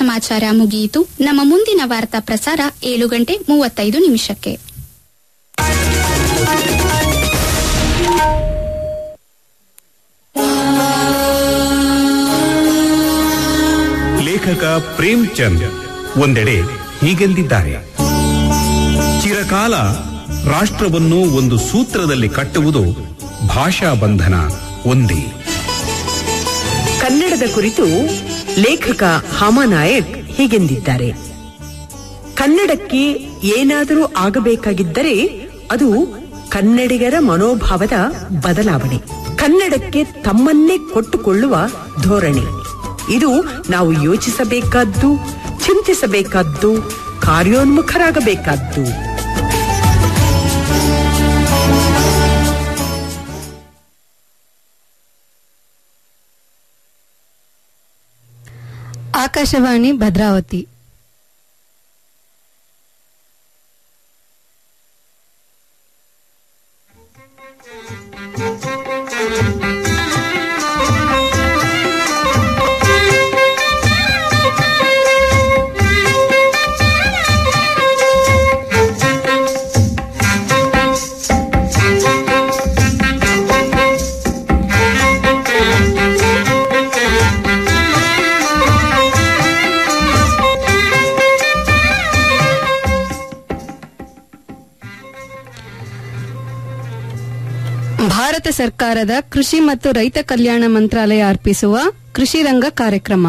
ಸಮಾಚಾರ ಮುಗಿಯಿತು ನಮ್ಮ ಮುಂದಿನ ವಾರ್ತಾ ಪ್ರಸಾರ ಏಳು ಗಂಟೆ ಮೂವತ್ತೈದು ನಿಮಿಷಕ್ಕೆ ಲೇಖಕ ಪ್ರೇಮ್ ಚಂದ್ ಒಂದೆಡೆ ಹೀಗೆಂದಿದ್ದಾರೆ ಚಿರಕಾಲ ರಾಷ್ಟ್ರವನ್ನು ಒಂದು ಸೂತ್ರದಲ್ಲಿ ಕಟ್ಟುವುದು ಭಾಷಾ ಬಂಧನ ಒಂದೇ ಕನ್ನಡದ ಕುರಿತು ಲೇಖಕ ಹಾಮಾನಾಯಕ್ ಹೀಗೆಂದಿದ್ದಾರೆ ಕನ್ನಡಕ್ಕೆ ಏನಾದರೂ ಆಗಬೇಕಾಗಿದ್ದರೆ ಅದು ಕನ್ನಡಿಗರ ಮನೋಭಾವದ ಬದಲಾವಣೆ ಕನ್ನಡಕ್ಕೆ ತಮ್ಮನ್ನೇ ಕೊಟ್ಟುಕೊಳ್ಳುವ ಧೋರಣೆ ಇದು ನಾವು ಯೋಚಿಸಬೇಕಾದ್ದು ಚಿಂತಿಸಬೇಕಾದ್ದು ಕಾರ್ಯೋನ್ಮುಖರಾಗಬೇಕಾದ್ದು ಆಕಾಶವಾಣಿ ಭದ್ರಾವತಿ ಭಾರತ ಸರ್ಕಾರದ ಕೃಷಿ ಮತ್ತು ರೈತ ಕಲ್ಯಾಣ ಮಂತ್ರಾಲಯ ಅರ್ಪಿಸುವ ಕೃಷಿ ರಂಗ ಕಾರ್ಯಕ್ರಮ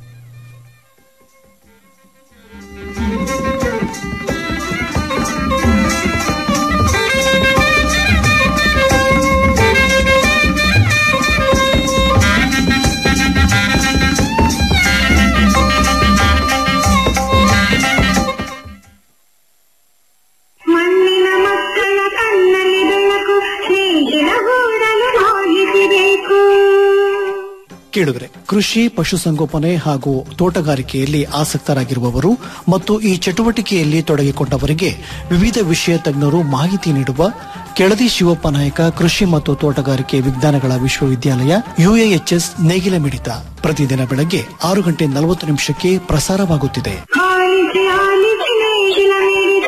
ಮಣ್ಣಿನ ಮಕ್ಕಳ ಕಣ್ಣಲ್ಲಿ ಬೆಳಕು ಸ್ನೇಹಿನ ಗೂಡಲು ಹೋಗಿಸಬೇಕು ಕೇಳಿದ್ರೆ ಕೃಷಿ ಪಶುಸಂಗೋಪನೆ ಹಾಗೂ ತೋಟಗಾರಿಕೆಯಲ್ಲಿ ಆಸಕ್ತರಾಗಿರುವವರು ಮತ್ತು ಈ ಚಟುವಟಿಕೆಯಲ್ಲಿ ತೊಡಗಿಕೊಂಡವರಿಗೆ ವಿವಿಧ ವಿಷಯ ತಜ್ಞರು ಮಾಹಿತಿ ನೀಡುವ ಕೆಳದಿ ಶಿವಪ್ಪ ನಾಯಕ ಕೃಷಿ ಮತ್ತು ತೋಟಗಾರಿಕೆ ವಿಜ್ಞಾನಗಳ ವಿಶ್ವವಿದ್ಯಾಲಯ ಯುಎಎಚ್ಎಸ್ ನೇಗಿಲ ಮಿಡಿತ ಪ್ರತಿದಿನ ಬೆಳಗ್ಗೆ ಆರು ಗಂಟೆ ನಲವತ್ತು ನಿಮಿಷಕ್ಕೆ ಪ್ರಸಾರವಾಗುತ್ತಿದೆ ಆಲಿಸಿ ಆಲಿಸಿ ನೇಗಿಲ ಮಿಡಿತ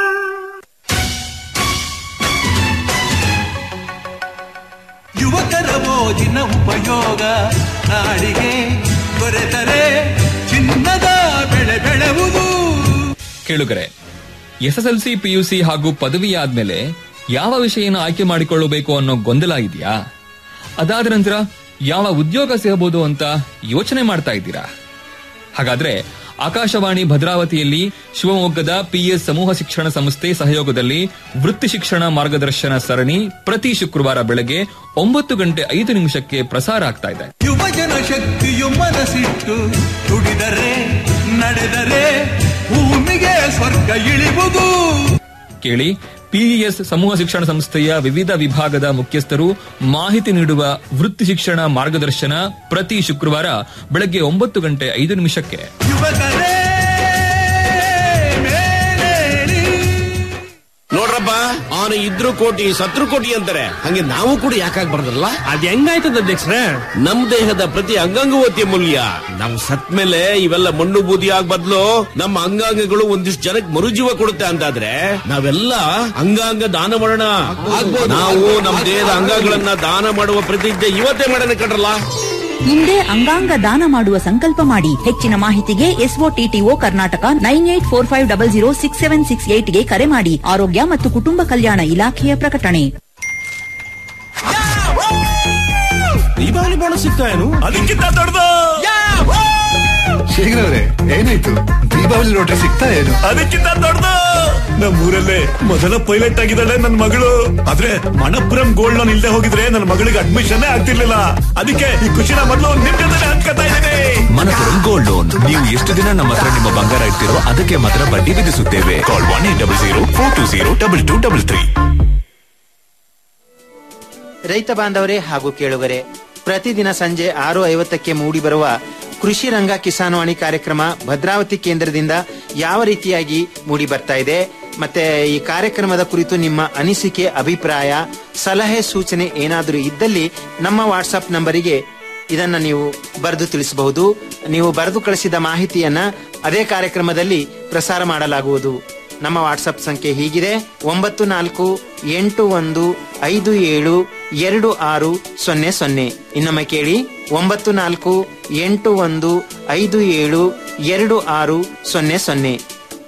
ಯುವಕರ ಮೋಜಿನ ಉಪಯೋಗ ನಾಡಿಗೆ ದೊರೆತರೆ ಚಿನ್ನದ ಬೆಳೆ ಬೆಳೆವುದು ಕೇಳುಗರೆ ಎಸ್ಎಸ್ಎಲ್ಸಿ ಪಿಯುಸಿ ಹಾಗೂ ಪದವಿ ಆದ್ಮೇಲೆ ಯಾವ ವಿಷಯನ ಆಯ್ಕೆ ಮಾಡಿಕೊಳ್ಳಬೇಕು ಅನ್ನೋ ಗೊಂದಲ ಇದೆಯಾ ಅದಾದ ನಂತರ ಯಾವ ಉದ್ಯೋಗ ಸಿಗಬಹುದು ಅಂತ ಯೋಚನೆ ಮಾಡ್ತಾ ಇದ್ದೀರಾ ಹಾಗಾದ್ರೆ ಆಕಾಶವಾಣಿ ಭದ್ರಾವತಿಯಲ್ಲಿ ಶಿವಮೊಗ್ಗದ ಪಿಎಸ್ ಸಮೂಹ ಶಿಕ್ಷಣ ಸಂಸ್ಥೆ ಸಹಯೋಗದಲ್ಲಿ ವೃತ್ತಿ ಶಿಕ್ಷಣ ಮಾರ್ಗದರ್ಶನ ಸರಣಿ ಪ್ರತಿ ಶುಕ್ರವಾರ ಬೆಳಗ್ಗೆ ಒಂಬತ್ತು ಗಂಟೆ ಐದು ನಿಮಿಷಕ್ಕೆ ಪ್ರಸಾರ ಆಗ್ತಾ ಇದೆ ಯುವಜನ ಶಕ್ತಿಯು ಮನಸ್ಸಿಟ್ಟು ದುಡಿದರೆ ನಡೆದರೆ ಭೂಮಿಗೆ ಸ್ವರ್ಗ ಇಳಿವುದು ಕೇಳಿ ಪಿಇಎಸ್ ಸಮೂಹ ಶಿಕ್ಷಣ ಸಂಸ್ಥೆಯ ವಿವಿಧ ವಿಭಾಗದ ಮುಖ್ಯಸ್ಥರು ಮಾಹಿತಿ ನೀಡುವ ವೃತ್ತಿ ಶಿಕ್ಷಣ ಮಾರ್ಗದರ್ಶನ ಪ್ರತಿ ಶುಕ್ರವಾರ ಬೆಳಗ್ಗೆ ಒಂಬತ್ತು ಗಂಟೆ ಐದು ನಿಮಿಷಕ್ಕೆ ಯುವಕರೇ ಮೇಲೇಳಿ ನೋಡ್ರಪ್ಪ ಅವನು ಇದ್ರು ಕೋಟಿ ಸತ್ರು ಕೋಟಿ ಅಂತಾರೆ ಹಂಗೆ ನಾವು ಕೂಡ ಯಾಕಾಗ್ಬಾರ್ದಲ್ಲ ಅದ್ ಹೆಂಗಾಯ್ತದ ಅಧ್ಯಕ್ಷರೇ ನಮ್ ದೇಹದ ಪ್ರತಿ ಅಂಗಾಂಗವೂ ಅತ್ಯಮೂಲ್ಯ ನಾವು ಸತ್ ಮೇಲೆ ಇವೆಲ್ಲ ಮಣ್ಣು ಬೂದಿ ಆಗ್ ಬದ್ಲು ನಮ್ಮ ಅಂಗಾಂಗಗಳು ಒಂದಿಷ್ಟು ಜನಕ್ಕೆ ಮರುಜೀವ ಕೊಡುತ್ತೆ ಅಂತಾದ್ರೆ ನಾವೆಲ್ಲ ಅಂಗಾಂಗ ದಾನ ಮಾಡೋಣ ನಾವು ನಮ್ಮ ದೇಹದ ಅಂಗಗಳನ್ನ ದಾನ ಮಾಡುವ ಪ್ರತಿಜ್ಞೆ ಇವತ್ತೇ ಮಾಡೋಣ ಕಣ್ರಲ್ಲ ಹಿಂದೆ ಅಂಗಾಂಗ ದಾನ ಮಾಡುವ ಸಂಕಲ್ಪ ಮಾಡಿ ಹೆಚ್ಚಿನ ಮಾಹಿತಿಗೆ SOTTO Karnataka nine eight four five double zero six seven six ಏಟ್ಗೆ ಕರೆ ಮಾಡಿ ಆರೋಗ್ಯ ಮತ್ತು ಕುಟುಂಬ ಕಲ್ಯಾಣ ಇಲಾಖೆಯ ಪ್ರಕಟಣೆ ದೀಪಾವಳಿ ಬೋನಸ್ ಸಿಗ್ತಾ ಏನು ಅದಕ್ಕಿಂತ ದೊಡ್ಡದು ಶೇಖರವ್ರೆ ಏನಾಯ್ತು ದೀಪಾವಳಿ ರೋಟ್ರಿ ಸಿಗ್ತಾ ಏನು ಅದಕ್ಕಿಂತ ದೊಡ್ಡದು ನಮ್ಮೂರಲ್ಲೇ ಮೊದಲ ಪೈಲಟ್ ಆಗಿದ್ದಾಳೆ ನನ್ನ ಮಗಳು ಆದ್ರೆ ಮಣಪುರಂ ಗೋಲ್ಡ್ ಲೋನ್ ಇಲ್ಲದೆ ಹೋಗಿದ್ರೆ ನನ್ನ ಮಗಳಿಗೆ ಅಡ್ಮಿಷನ್ ಆಗ್ತಿರ್ಲಿಲ್ಲ ಅದಕ್ಕೆ ಈ ಖುಷಿನ ಮೊದಲು ನಿಮ್ ಜೊತೆ ಹಂಚ್ಕೊತಾ ಇದ್ದೀನಿ ಮನಪುರಂ ಗೋಲ್ಡ್ ಲೋನ್ ನೀವು ಎಷ್ಟು ದಿನ ನಮ್ಮ ಹತ್ರ ನಿಮ್ಮ ಬಂಗಾರ ಇಡ್ತೀರೋ ಅದಕ್ಕೆ ಮಾತ್ರ ಬಡ್ಡಿ ವಿಧಿಸುತ್ತೇವೆ call one eight double zero four two zero double two double three ರೈತ ಬಾಂಧವರೇ ಹಾಗೂ ಕೇಳುಗರೆ ಪ್ರತಿದಿನ ಸಂಜೆ ಆರು ಐವತ್ತಕ್ಕೆ ಮೂಡಿಬರುವ ಕೃಷಿ ರಂಗ ಕಿಸಾನ್ವಾಣಿ ಕಾರ್ಯಕ್ರಮ ಭದ್ರಾವತಿ ಕೇಂದ್ರದಿಂದ ಯಾವ ರೀತಿಯಾಗಿ ಮೂಡಿ ಬರ್ತಾ ಇದೆ ಮತ್ತೆ ಈ ಕಾರ್ಯಕ್ರಮದ ಕುರಿತು ನಿಮ್ಮ ಅನಿಸಿಕೆ ಅಭಿಪ್ರಾಯ ಸಲಹೆ ಸೂಚನೆ ಏನಾದರೂ ಇದ್ದಲ್ಲಿ ನಮ್ಮ ವಾಟ್ಸಪ್ ನಂಬರಿಗೆ ಇದನ್ನ ನೀವು ಬರೆದು ತಿಳಿಸಬಹುದು ನೀವು ಬರೆದು ಕಳಿಸಿದ ಮಾಹಿತಿಯನ್ನ ಅದೇ ಕಾರ್ಯಕ್ರಮದಲ್ಲಿ ಪ್ರಸಾರ ಮಾಡಲಾಗುವುದು ನಮ್ಮ ವಾಟ್ಸಪ್ ಸಂಖ್ಯೆ ಹೀಗಿದೆ ಒಂಬತ್ತು ನಾಲ್ಕು ಎಂಟು ಒಂದು ಐದು ಏಳು ಎರಡು ಆರು ಸೊನ್ನೆ ಸೊನ್ನೆ ಇನ್ನೊಮ್ಮೆ ಕೇಳಿ ಒಂಬತ್ತು ನಾಲ್ಕು ಎಂಟು ಒಂದು ಐದು ಏಳು ಎರಡು ಆರು ಸೊನ್ನೆ ಸೊನ್ನೆ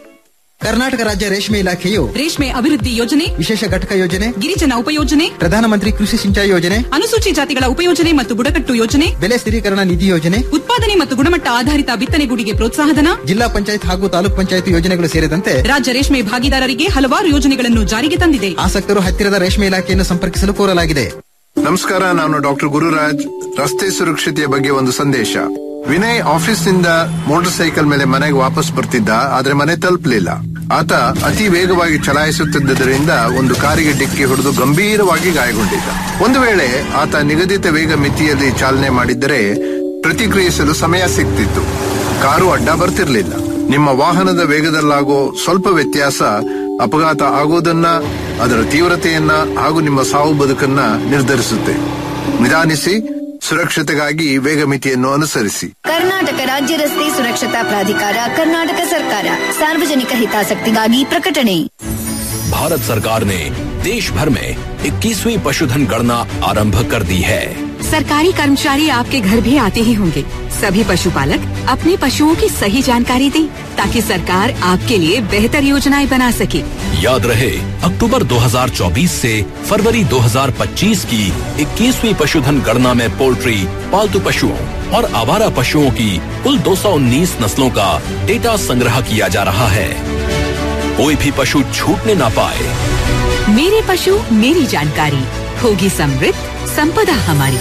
ಕರ್ನಾಟಕ ರಾಜ್ಯ ರೇಷ್ಮೆ ಇಲಾಖೆಯು ರೇಷ್ಮೆ ಅಭಿವೃದ್ಧಿ ಯೋಜನೆ ವಿಶೇಷ ಘಟಕ ಯೋಜನೆ ಗಿರಿಜನ ಉಪಯೋಜನೆ ಪ್ರಧಾನಮಂತ್ರಿ ಕೃಷಿ ಸಿಂಚಾಯಿ ಯೋಜನೆ ಅನುಸೂಚಿ ಜಾತಿಗಳ ಉಪಯೋಜನೆ ಮತ್ತು ಬುಡಕಟ್ಟು ಯೋಜನೆ ಬೆಲೆ ಸ್ಥಿರೀಕರಣ ನಿಧಿ ಯೋಜನೆ ಉತ್ಪಾದನೆ ಮತ್ತು ಗುಣಮಟ್ಟ ಆಧಾರಿತ ಬಿತ್ತನೆಗೂಡಿಗೆ ಪ್ರೋತ್ಸಾಹಧನ ಜಿಲ್ಲಾ ಪಂಚಾಯತ್ ಹಾಗೂ ತಾಲೂಕ್ ಪಂಚಾಯತ್ ಯೋಜನೆಗಳು ಸೇರಿದಂತೆ ರಾಜ್ಯ ರೇಷ್ಮೆ ಭಾಗಿದಾರರಿಗೆ ಹಲವಾರು ಯೋಜನೆಗಳನ್ನು ಜಾರಿಗೆ ತಂದಿದೆ ಆಸಕ್ತರು ಹತ್ತಿರದ ರೇಷ್ಮೆ ಇಲಾಖೆಯನ್ನು ಸಂಪರ್ಕಿಸಲು ಕೋರಲಾಗಿದೆ ನಮಸ್ಕಾರ ನಾನು ಡಾಕ್ಟರ್ ಗುರುರಾಜ್ ರಸ್ತೆ ಸುರಕ್ಷತೆಯ ಬಗ್ಗೆ ಒಂದು ಸಂದೇಶ ವಿನಯ್ ಆಫೀಸ್ನಿಂದ ಮೋಟಾರ್ ಸೈಕಲ್ ಮೇಲೆ ಮನೆಗೆ ವಾಪಸ್ ಬರ್ತಿದ್ದ ಆದ್ರೆ ಮನೆ ತಲುಪಲಿಲ್ಲ ಆತ ಅತಿ ವೇಗವಾಗಿ ಚಲಾಯಿಸುತ್ತಿದ್ದರಿಂದ ಒಂದು ಕಾರಿಗೆ ಡಿಕ್ಕಿ ಹೊಡೆದು ಗಂಭೀರವಾಗಿ ಗಾಯಗೊಂಡಿದ್ದ ಒಂದು ವೇಳೆ ಆತ ನಿಗದಿತ ವೇಗ ಮಿತಿಯಲ್ಲಿ ಚಾಲನೆ ಮಾಡಿದ್ದರೆ ಪ್ರತಿಕ್ರಿಯಿಸಲು ಸಮಯ ಸಿಗ್ತಿತ್ತು ಕಾರು ಅಡ್ಡ ಬರ್ತಿರ್ಲಿಲ್ಲ ನಿಮ್ಮ ವಾಹನದ ವೇಗದಲ್ಲಾಗೋ ಸ್ವಲ್ಪ ವ್ಯತ್ಯಾಸ ಅಪಘಾತ ಆಗೋದನ್ನ ಅದರ ತೀವ್ರತೆಯನ್ನ ಹಾಗೂ ನಿಮ್ಮ ಸಾವು ಬದುಕನ್ನ ನಿರ್ಧರಿಸುತ್ತೆ ನಿಧಾನಿಸಿ ಸುರಕ್ಷತೆಗಾಗಿ ವೇಗ ಮಿತಿಯನ್ನು ಅನುಸರಿಸಿ ಕರ್ನಾಟಕ ರಾಜ್ಯ ರಸ್ತೆ ಸುರಕ್ಷತಾ ಪ್ರಾಧಿಕಾರ ಕರ್ನಾಟಕ ಸರ್ಕಾರ ಸಾರ್ವಜನಿಕ ಹಿತಾಸಕ್ತಿಗಾಗಿ ಪ್ರಕಟಣೆ भारत सरकार ने देश भर में 21वीं पशुधन गणना आरंभ कर दी है सरकारी कर्मचारी आपके घर भी आते ही होंगे सभी पशुपालक अपने पशुओं की सही जानकारी दें ताकि सरकार आपके लिए बेहतर योजनाएं बना सके याद रहे अक्टूबर 2024 से फरवरी 2025 की 21वीं पशुधन गणना में पोल्ट्री पालतू पशुओं और आवारा पशुओं की कुल 219 नस्लों का डेटा संग्रह किया जा रहा है कोई भी पशु छूटने ना पाए मेरे पशु मेरी जानकारी होगी समृद्ध संपदा हमारी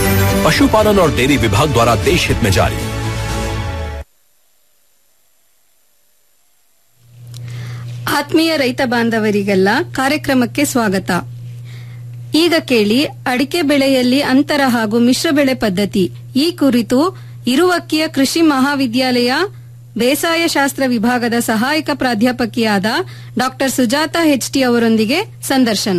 पशुपालन और डेयरी विभाग द्वारा देश हित में जारी ಆತ್ಮೀಯ ರೈತ ಬಾಂಧವರಿಗೆಲ್ಲ ಕಾರ್ಯಕ್ರಮಕ್ಕೆ ಸ್ವಾಗತ ಈಗ ಕೇಳಿ ಅಡಿಕೆ ಬೆಳೆಯಲ್ಲಿ ಅಂತರ ಹಾಗೂ ಮಿಶ್ರ ಬೆಳೆ ಪದ್ಧತಿ ಈ ಕುರಿತು ಇರುವಕ್ಕಿಯ ಕೃಷಿ ಮಹಾವಿದ್ಯಾಲಯ ಬೇಸಾಯ ಶಾಸ್ತ್ರ ವಿಭಾಗದ ಸಹಾಯಕ ಪ್ರಾಧ್ಯಾಪಕಿಯಾದ ಡಾ ಸುಜಾತ ಹೆಚ್ಟಿ ಅವರೊಂದಿಗೆ ಸಂದರ್ಶನ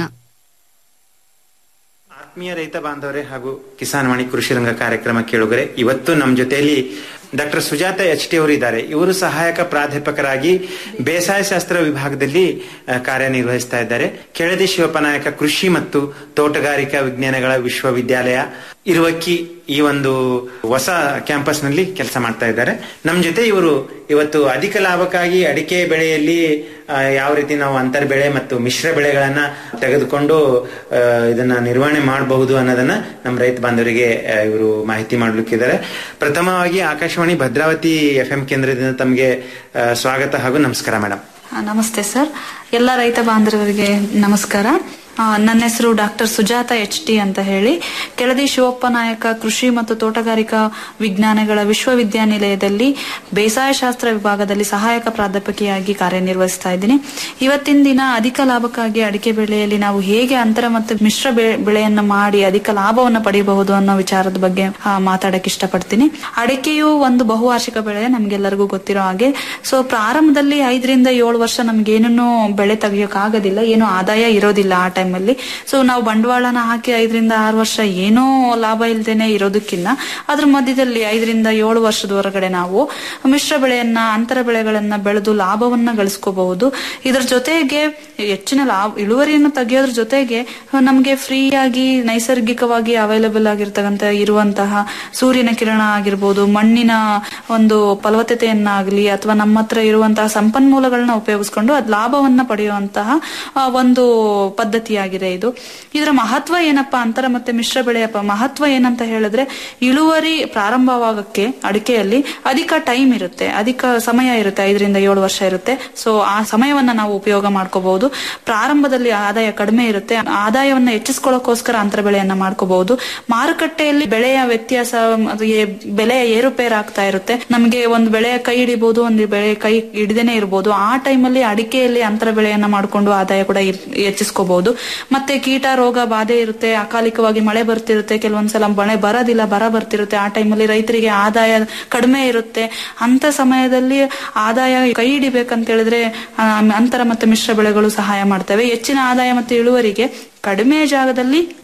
ಆತ್ಮೀಯ ರೈತ ಬಾಂಧವರೇ ಹಾಗೂ ಕಿಸಾನ್ ವಾಣಿ ಕೃಷಿ ರಂಗ ಕಾರ್ಯಕ್ರಮ ಕೇಳುಗರೆ ಇವತ್ತು ನಮ್ಮ ಜೊತೆಯಲ್ಲಿ ಡಾಕ್ಟರ್ ಸುಜಾತ ಎಚ್ ಟಿ ಅವರು ಇದ್ದಾರೆ ಇವರು ಸಹಾಯಕ ಪ್ರಾಧ್ಯಾಪಕರಾಗಿ ಬೇಸಾಯ ಶಾಸ್ತ್ರ ವಿಭಾಗದಲ್ಲಿ ಆ, ಕಾರ್ಯನಿರ್ವಹಿಸ್ತಾ ಇದ್ದಾರೆ ಕೆಳದಿ ಶಿವಪ್ಪನಾಯಕ ಕೃಷಿ ಮತ್ತು ತೋಟಗಾರಿಕಾ ವಿಜ್ಞಾನಗಳ ವಿಶ್ವವಿದ್ಯಾಲಯ ಇರುವಕ್ಕಿ ಈ ಒಂದು ಹೊಸ ಕ್ಯಾಂಪಸ್ ನಲ್ಲಿ ಕೆಲಸ ಮಾಡ್ತಾ ಇದ್ದಾರೆ ನಮ್ಮ ಜೊತೆ ಇವರು ಇವತ್ತು ಅಧಿಕ ಲಾಭಕ್ಕಾಗಿ ಅಡಿಕೆ ಬೆಳೆಯಲ್ಲಿ ಆ, ಯಾವ ರೀತಿ ನಾವು ಅಂತರ್ ಬೆಳೆ ಮತ್ತು ಮಿಶ್ರ ಬೆಳೆಗಳನ್ನ ತೆಗೆದುಕೊಂಡು ಆ, ಇದನ್ನ ನಿರ್ವಹಣೆ ಮಾಡಬಹುದು ಅನ್ನೋದನ್ನ ನಮ್ಮ ರೈತ ಬಾಂಧವರಿಗೆ ಆ, ಇವರು ಮಾಹಿತಿ ಮಾಡ್ಲಿಕ್ಕಿದ್ದಾರೆ ಪ್ರಥಮವಾಗಿ ಆಕಾಶವಾಣಿ ಭದ್ರಾವತಿ ಎಫ್ ಎಂ ಕೇಂದ್ರದಿಂದ ತಮಗೆ ಆ, ಸ್ವಾಗತ ಹಾಗೂ ನಮಸ್ಕಾರ ಮೇಡಮ್ ಆ, ನಮಸ್ತೆ ಸರ್ ಎಲ್ಲ ರೈತ ಬಾಂಧವರಿಗೆ ನಮಸ್ಕಾರ ಆ, ನನ್ನ ಹೆಸರು ಡಾಕ್ಟರ್ ಸುಜಾತ ಎಚ್ ಟಿ ಅಂತ ಹೇಳಿ ಕೆಳದಿ ಶಿವಪ್ಪ ನಾಯಕ ಕೃಷಿ ಮತ್ತು ತೋಟಗಾರಿಕಾ ವಿಜ್ಞಾನಗಳ ವಿಶ್ವವಿದ್ಯಾನಿಲಯದಲ್ಲಿ ಬೇಸಾಯ ಶಾಸ್ತ್ರ ವಿಭಾಗದಲ್ಲಿ ಸಹಾಯಕ ಪ್ರಾಧ್ಯಾಪಕಿಯಾಗಿ ಕಾರ್ಯನಿರ್ವಹಿಸ್ತಾ ಇದ್ದೀನಿ ಇವತ್ತಿನ ದಿನ ಅಧಿಕ ಲಾಭಕ್ಕಾಗಿ ಅಡಿಕೆ ಬೆಳೆಯಲ್ಲಿ ನಾವು ಹೇಗೆ ಅಂತರ ಮತ್ತು ಮಿಶ್ರ ಬೆ- ಬೆಳೆಯನ್ನ ಮಾಡಿ ಅಧಿಕ ಲಾಭವನ್ನು ಪಡೆಯಬಹುದು ಅನ್ನೋ ವಿಚಾರದ ಬಗ್ಗೆ ಆ, ಮಾತಾಡಕ್ ಇಷ್ಟಪಡ್ತೀನಿ ಅಡಿಕೆಯು ಒಂದು ಬಹುವಾರ್ಷಿಕ ಬೆಳೆ ನಮ್ಗೆಲ್ಲರಿಗೂ ಗೊತ್ತಿರೋ ಹಾಗೆ ಸೊ ಪ್ರಾರಂಭದಲ್ಲಿ ಐದರಿಂದ ಏಳು ವರ್ಷ ನಮ್ಗೆ ಏನನ್ನು ಬೆಳೆ ತೆಗಿಯೋಕ್ ಆಗೋದಿಲ್ಲ ಏನೋ ಆದಾಯ ಇರೋದಿಲ್ಲ ಆ ಟೈಮಲ್ಲಿ ಸೊ ನಾವು ಬಂಡವಾಳನ ಹಾಕಿ ಐದರಿಂದ ಆರು ವರ್ಷ ಏನೋ ಲಾಭ ಇಲ್ದೇನೆ ಇರೋದಕ್ಕಿಂತ ಅದ್ರ ಮಧ್ಯದಲ್ಲಿ ಐದರಿಂದ ಏಳು ವರ್ಷದವರೆಗಡೆ ನಾವು ಮಿಶ್ರ ಬೆಳೆಯನ್ನ ಅಂತರ ಬೆಳೆಗಳನ್ನ ಬೆಳೆದು ಲಾಭವನ್ನ ಗಳಿಸ್ಕೋಬಹುದು ಇದ್ರ ಜೊತೆಗೆ ಹೆಚ್ಚಿನ ಲಾಭ ಇಳುವರಿಯನ್ನು ತೆಗೆಯೋದ್ರ ಜೊತೆಗೆ ನಮಗೆ ಫ್ರೀಯಾಗಿ ನೈಸರ್ಗಿಕವಾಗಿ ಅವೈಲಬಲ್ ಆಗಿರ್ತಕ್ಕಂಥ ಇರುವಂತಹ ಸೂರ್ಯನ ಕಿರಣ ಆಗಿರ್ಬೋದು ಮಣ್ಣಿನ ಒಂದು ಫಲವತ್ತತೆಯನ್ನಾಗ್ಲಿ ಅಥವಾ ನಮ್ಮ ಹತ್ರ ಇರುವಂತಹ ಸಂಪನ್ಮೂಲಗಳನ್ನ ಉಪಯೋಗಿಸ್ಕೊಂಡು ಅದ್ ಲಾಭವನ್ನ ಪಡೆಯುವಂತಹ ಆ, ಒಂದು ಪದ್ಧತಿಯಾಗಿದೆ ಇದು ಇದರ ಮಹತ್ವ ಏನಪ್ಪಾ ಅಂತರ ಮತ್ತೆ ಮಿಶ್ರ ಬೆಳೆಯ ಪ- ಮಹತ್ವ ಏನಂತ ಹೇಳಿದ್ರೆ ಇಳುವರಿ ಪ್ರಾರಂಭವಾಗಕ್ಕೆ ಅಡಿಕೆಯಲ್ಲಿ ಅಧಿಕ ಟೈಮ್ ಇರುತ್ತೆ ಅಧಿಕ ಸಮಯ ಇರುತ್ತೆ ಐದರಿಂದ ಏಳು ವರ್ಷ ಇರುತ್ತೆ ಸೊ ಆ ಸಮಯವನ್ನ ನಾವು ಉಪಯೋಗ ಮಾಡ್ಕೋಬಹುದು ಪ್ರಾರಂಭದಲ್ಲಿ ಆದಾಯ ಕಡಿಮೆ ಇರುತ್ತೆ ಆದಾಯವನ್ನ ಹೆಚ್ಚಿಸ್ಕೊಳ್ಳೋಕೋಸ್ಕರ ಅಂತರ ಬೆಳೆಯನ್ನ ಮಾಡ್ಕೋಬಹುದು ಮಾರುಕಟ್ಟೆಯಲ್ಲಿ ಬೆಳೆಯ ವ್ಯತ್ಯಾಸ ಅದು ಏ- ಬೆಲೆಯ ಏರುಪೇರು ಆಗ್ತಾ ಇರುತ್ತೆ ನಮಗೆ ಒಂದು ಬೆಳೆ ಕೈ ಹಿಡಿಬಹುದು ಒಂದು ಬೆಳೆ ಕೈ ಹಿಡಿದೇನೆ ಇರಬಹುದು ಆ ಟೈಮಲ್ಲಿ ಅಡಿಕೆಯಲ್ಲಿ ಅಂತರ ಬೆಳೆಯನ್ನ ಮಾಡ್ಕೊಂಡು ಆದಾಯ ಕೂಡ ಇರ್- ಹೆಚ್ಚಿಸ್ಕೋಬಹುದು ಮತ್ತೆ ಕೀಟ ರೋಗ ಬಾಧೆ ಇರುತ್ತೆ ಅಕಾಲಿಕವಾಗಿ ಮಳೆ ಬರ್ತಿರುತ್ತೆ ಕೆಲವೊಂದ್ಸಲ ಮಳೆ ಬರೋದಿಲ್ಲ ಬರ ಬರ್ತಿರುತ್ತೆ ಆ ಟೈಮಲ್ಲಿ ರೈತರಿಗೆ ಆದಾಯ ಕಡಿಮೆ ಇರುತ್ತೆ ಅಂತ ಸಮಯದಲ್ಲಿ ಆದಾಯ ಕೈ ಹಿಡಿಬೇಕಂತ ಹೇಳಿದ್ರೆ ಆ, ಅಂತರ ಮತ್ತೆ ಮಿಶ್ರ ಬೆಳೆಗಳು ಸಹಾಯ ಮಾಡ್ತವೆ ಹೆಚ್ಚಿನ ಆದಾಯ ಮತ್ತೆ ಇಳುವರಿಗೆ ಕಡಿಮೆ ಜಾಗದಲ್ಲಿ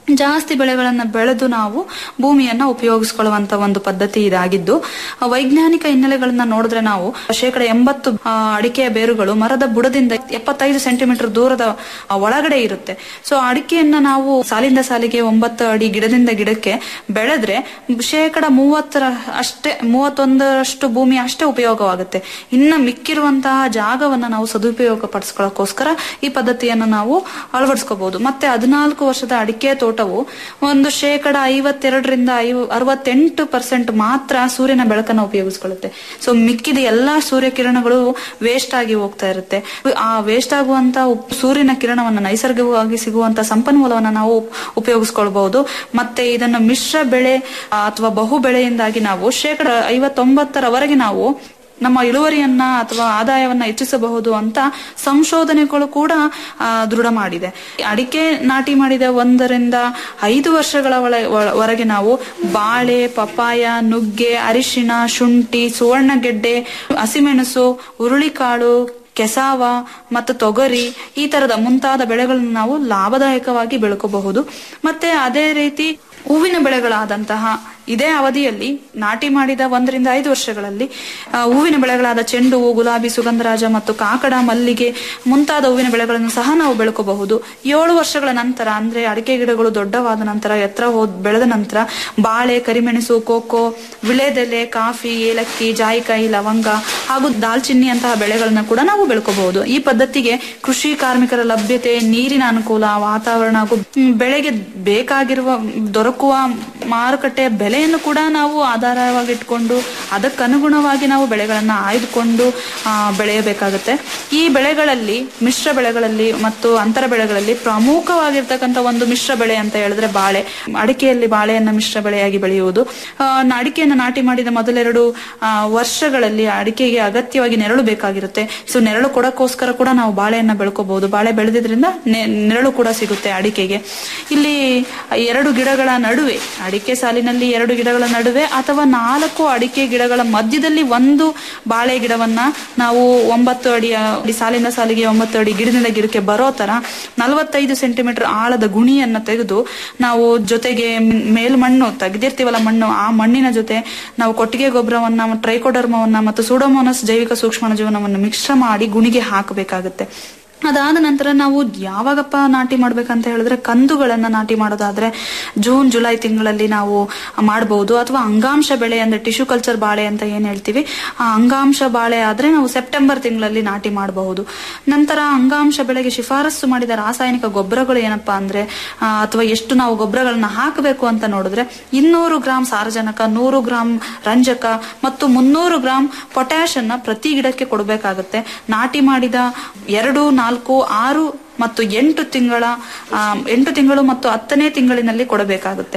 ಜಾಸ್ತಿ ಬೆಳೆಗಳನ್ನ ಬೆಳೆದು ನಾವು ಭೂಮಿಯನ್ನ ಉಪಯೋಗಿಸ್ಕೊಳ್ಳುವಂತ ಒಂದು ಪದ್ಧತಿ ಇದಾಗಿದ್ದು ಆ, ವೈಜ್ಞಾನಿಕ ಹಿನ್ನೆಲೆಗಳನ್ನ ನೋಡಿದ್ರೆ ನಾವು ಶೇಕಡ ಎಂಬತ್ತು ಆ, ಅಡಿಕೆಯ ಬೇರುಗಳು ಮರದ ಬುಡದಿಂದ ಎಪ್ಪತ್ತೈದು ಸೆಂಟಿಮೀಟರ್ ದೂರದ ಆ, ಒಳಗಡೆ ಇರುತ್ತೆ ಸೊ ಅಡಿಕೆಯನ್ನ ನಾವು ಸಾಲಿಂದ ಸಾಲಿಗೆ ಒಂಬತ್ತು ಅಡಿ ಗಿಡದಿಂದ ಗಿಡಕ್ಕೆ ಬೆಳೆದ್ರೆ ಶೇಕಡ ಮೂವತ್ತರ ಅಷ್ಟೇ ಮೂವತ್ತೊಂದರಷ್ಟು ಭೂಮಿ ಅಷ್ಟೇ ಉಪಯೋಗವಾಗುತ್ತೆ ಇನ್ನ ಮಿಕ್ಕಿರುವಂತಹ ಜಾಗವನ್ನ ನಾವು ಸದುಪಯೋಗ ಪಡಿಸ್ಕೊಳ್ಳೋಕೋಸ್ಕರ ಈ ಪದ್ಧತಿಯನ್ನು ನಾವು ಅಳವಡಿಸ್ಕೋಬಹುದು ಮತ್ತೆ ಹದಿನಾಲ್ಕು ವರ್ಷದ ಅಡಿಕೆ ತೋಟವು ಒಂದು ಶೇಕಡ ಐವತ್ತೆರಡರಿಂದ ಐವ ಅರವತ್ತೆಂಟು ಪರ್ಸೆಂಟ್ ಮಾತ್ರ ಸೂರ್ಯನ ಬೆಳಕನ್ನು ಉಪಯೋಗಿಸ್ಕೊಳ್ಳುತ್ತೆ ಸೊ ಮಿಕ್ಕಿದ ಎಲ್ಲಾ ಸೂರ್ಯ ಕಿರಣಗಳು ವೇಸ್ಟ್ ಆಗಿ ಹೋಗ್ತಾ ಇರುತ್ತೆ ಆ ವೇಸ್ಟ್ ಆಗುವಂತ ಉಪ್- ಸೂರ್ಯನ ಕಿರಣವನ್ನ ನೈಸರ್ಗಿಕವಾಗಿ ಸಿಗುವಂತ ಸಂಪನ್ಮೂಲವನ್ನ ನಾವು ಉಪಯೋಗಿಸ್ಕೊಳ್ಬಹುದು ಮತ್ತೆ ಇದನ್ನು ಮಿಶ್ರ ಬೆಳೆ ಅಥವಾ ಬಹು ಬೆಳೆಯಿಂದಾಗಿ ನಾವು ಶೇಕಡ ಐವತ್ತೊಂಬತ್ತರವರೆಗೆ ನಾವು ನಮ್ಮ ಇಳುವರಿಯನ್ನ ಅಥವಾ ಆದಾಯವನ್ನ ಹೆಚ್ಚಿಸಬಹುದು ಅಂತ ಸಂಶೋಧನೆಗಳು ಕೂಡ ಆ, ದೃಢ ಮಾಡಿದೆ ಅಡಿಕೆ ನಾಟಿ ಮಾಡಿದ ಒಂದರಿಂದ ಐದು ವರ್ಷಗಳ ಒಳ- ಒಳ- ವರೆಗೆ ನಾವು ಬಾಳೆ ಪಪಾಯ ನುಗ್ಗೆ ಅರಿಶಿಣ ಶುಂಠಿ ಸುವರ್ಣಗೆಡ್ಡೆ ಹಸಿಮೆಣಸು ಹುರುಳಿಕಾಳು ಕೆಸಾವ ಮತ್ತು ತೊಗರಿ ಈ ತರದ ಮುಂತಾದ ಬೆಳೆಗಳನ್ನು ನಾವು ಲಾಭದಾಯಕವಾಗಿ ಬೆಳ್ಕೋಬಹುದು ಮತ್ತೆ ಅದೇ ರೀತಿ ಹೂವಿನ ಬೆಳೆಗಳಾದಂತಹ ಇದೇ ಅವಧಿಯಲ್ಲಿ ನಾಟಿ ಮಾಡಿದ ಒಂದರಿಂದ ಐದು ವರ್ಷಗಳಲ್ಲಿ ಆ, ಹೂವಿನ ಬೆಳೆಗಳಾದ ಚೆಂಡು ಹೂ ಗುಲಾಬಿ ಸುಗಂಧರಾಜ ಮತ್ತು ಕಾಕಡ ಮಲ್ಲಿಗೆ ಮುಂತಾದ ಹೂವಿನ ಬೆಳೆಗಳನ್ನು ಸಹ ನಾವು ಬೆಳ್ಕೋಬಹುದು ಏಳು ವರ್ಷಗಳ ನಂತರ ಅಂದ್ರೆ ಅಡಿಕೆ ಗಿಡಗಳು ದೊಡ್ಡವಾದ ನಂತರ ಎತ್ತರ ಹೋದ್ ಬೆಳೆದ ನಂತರ ಬಾಳೆ ಕರಿಮೆಣಸು ಕೋಕೋ ವಿಳೆದೆಲೆ ಕಾಫಿ ಏಲಕ್ಕಿ ಜಾಯಿಕಾಯಿ ಲವಂಗ ಹಾಗೂ ದಾಲ್ಚಿನ್ನಿ ಅಂತಹ ಬೆಳೆಗಳನ್ನ ಕೂಡ ನಾವು ಬೆಳ್ಕೋಬಹುದು ಈ ಪದ್ಧತಿಗೆ ಕೃಷಿ ಕಾರ್ಮಿಕರ ಲಭ್ಯತೆ ನೀರಿನ ಅನುಕೂಲ ವಾತಾವರಣ ಹಾಗೂ ಮ್, ಬೆಳೆಗೆ ಬೇಕಾಗಿರುವ ದೊರಕುವ ಮಾರುಕಟ್ಟೆಯ ಬೆಲೆಯನ್ನು ಕೂಡ ನಾವು ಆಧಾರವಾಗಿ ಇಟ್ಕೊಂಡು ಅದಕ್ಕನುಗುಣವಾಗಿ ನಾವು ಬೆಳೆಗಳನ್ನ ಆಯ್ದುಕೊಂಡು ಆ, ಬೆಳೆಯಬೇಕಾಗುತ್ತೆ ಈ ಬೆಳೆಗಳಲ್ಲಿ ಮಿಶ್ರ ಬೆಳೆಗಳಲ್ಲಿ ಮತ್ತು ಅಂತರ ಬೆಳೆಗಳಲ್ಲಿ ಪ್ರಮುಖವಾಗಿರ್ತಕ್ಕಂಥ ಒಂದು ಮಿಶ್ರ ಬೆಳೆ ಅಂತ ಹೇಳಿದ್ರೆ ಬಾಳೆ ಅಡಿಕೆಯಲ್ಲಿ ಬಾಳೆಯನ್ನ ಮಿಶ್ರ ಬೆಳೆಯಾಗಿ ಬೆಳೆಯುವುದು ಆ, ನ- ಅಡಿಕೆಯನ್ನು ನಾಟಿ ಮಾಡಿದ ಮೊದಲೆರಡು ಆ, ವರ್ಷಗಳಲ್ಲಿ ಅಡಿಕೆಗೆ ಅಗತ್ಯವಾಗಿ ನೆರಳು ಬೇಕಾಗಿರುತ್ತೆ ಸೊ ನೆರಳು ಕೊಡಕ್ಕೋಸ್ಕರ ಕೂಡ ನಾವು ಬಾಳೆಯನ್ನ ಬೆಳ್ಕೋಬಹುದು ಬಾಳೆ ಬೆಳೆದಿದ್ರಿಂದ ನೆ- ನೆರಳು ಕೂಡ ಸಿಗುತ್ತೆ ಅಡಿಕೆಗೆ ಇಲ್ಲಿ ಎರಡು ಗಿಡಗಳ ನಡುವೆ ಅಡಿಕೆ ಸಾಲಿನಲ್ಲಿ ಎರಡು ಗಿಡಗಳ ನಡುವೆ ಅಥವಾ ನಾಲ್ಕು ಅಡಿಕೆ ಗಿಡಗಳ ಮಧ್ಯದಲ್ಲಿ ಒಂದು ಬಾಳೆ ಗಿಡವನ್ನ ನಾವು ಒಂಬತ್ತು ಅಡಿಯ ಅಡಿ ಸಾಲಿಂದ ಸಾಲಿಗೆ ಒಂಬತ್ತು ಅಡಿ ಗಿಡದಿಂದ ಗಿಡಕ್ಕೆ ಬರೋ ತರ ನಲವತ್ತೈದು ಸೆಂಟಿಮೀಟರ್ ಆಳದ ಗುಣಿಯನ್ನ ತೆಗೆದು ನಾವು ಜೊತೆಗೆ ಮ್- ಮೇಲ್ಮಣ್ಣು ತೆಗೆದಿರ್ತೀವಲ್ಲ ಮಣ್ಣು ಆ ಮಣ್ಣಿನ ಜೊತೆ ನಾವು ಕೊಟ್ಟಿಗೆ ಗೊಬ್ಬರವನ್ನ ಟ್ರೈಕೋಡರ್ಮವನ್ನ ಮತ್ತು ಸೂಡೋಮೋನಸ್ ಜೈವಿಕ ಸೂಕ್ಷ್ಮಾಣುಜೀವನವನ್ನು ಮಿಶ್ರ ಮಾಡಿ ಗುಣಿಗೆ ಹಾಕಬೇಕಾಗುತ್ತೆ ಅದಾದ ನಂತರ ನಾವು ಯಾವಾಗಪ್ಪ ನಾಟಿ ಮಾಡ್ಬೇಕಂತ ಹೇಳಿದ್ರೆ ಕಂದುಗಳನ್ನ ನಾಟಿ ಮಾಡೋದಾದ್ರೆ ಜೂನ್ ಜುಲೈ ತಿಂಗಳಲ್ಲಿ ನಾವು ಮಾಡಬಹುದು ಅಥವಾ ಅಂಗಾಂಶ ಬೆಳೆ ಅಂದ್ರೆ ಟಿಶ್ಯೂ ಕಲ್ಚರ್ ಬಾಳೆ ಅಂತ ಏನ್ ಹೇಳ್ತೀವಿ ಆ ಅಂಗಾಂಶ ಬಾಳೆ ಆದ್ರೆ ನಾವು ಸೆಪ್ಟೆಂಬರ್ ತಿಂಗಳಲ್ಲಿ ನಾಟಿ ಮಾಡಬಹುದು ನಂತರ ಅಂಗಾಂಶ ಬೆಳೆಗೆ ಶಿಫಾರಸು ಮಾಡಿದ ರಾಸಾಯನಿಕ ಗೊಬ್ಬರಗಳು ಏನಪ್ಪಾ ಅಂದ್ರೆ ಆ, ಅಥವಾ ಎಷ್ಟು ನಾವು ಗೊಬ್ಬರಗಳನ್ನ ಹಾಕಬೇಕು ಅಂತ ನೋಡಿದ್ರೆ ಇನ್ನೂರು ಗ್ರಾಂ ಸಾರಜನಕ ನೂರು ಗ್ರಾಂ ರಂಜಕ ಮತ್ತು ಮುನ್ನೂರು ಗ್ರಾಂ ಪೊಟ್ಯಾಶ್ ಅನ್ನ ಪ್ರತಿ ಗಿಡಕ್ಕೆ ಕೊಡಬೇಕಾಗುತ್ತೆ ನಾಟಿ ಮಾಡಿದ ಎರಡು ನಾಲ್ಕು ಆರು ಮತ್ತು ಎಂಟು ತಿಂಗಳ ಆ, ಎಂಟು ತಿಂಗಳು ಮತ್ತು ಹತ್ತನೇ ತಿಂಗಳಿನಲ್ಲಿ ಕೊಡಬೇಕಾಗುತ್ತೆ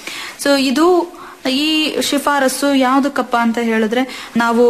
ಸೊ ಇದು ಈ ಶಿಫಾರಸು ಯಾವ್ದಕ್ಕಪ್ಪ ಅಂತ ಹೇಳಿದ್ರೆ ನಾವು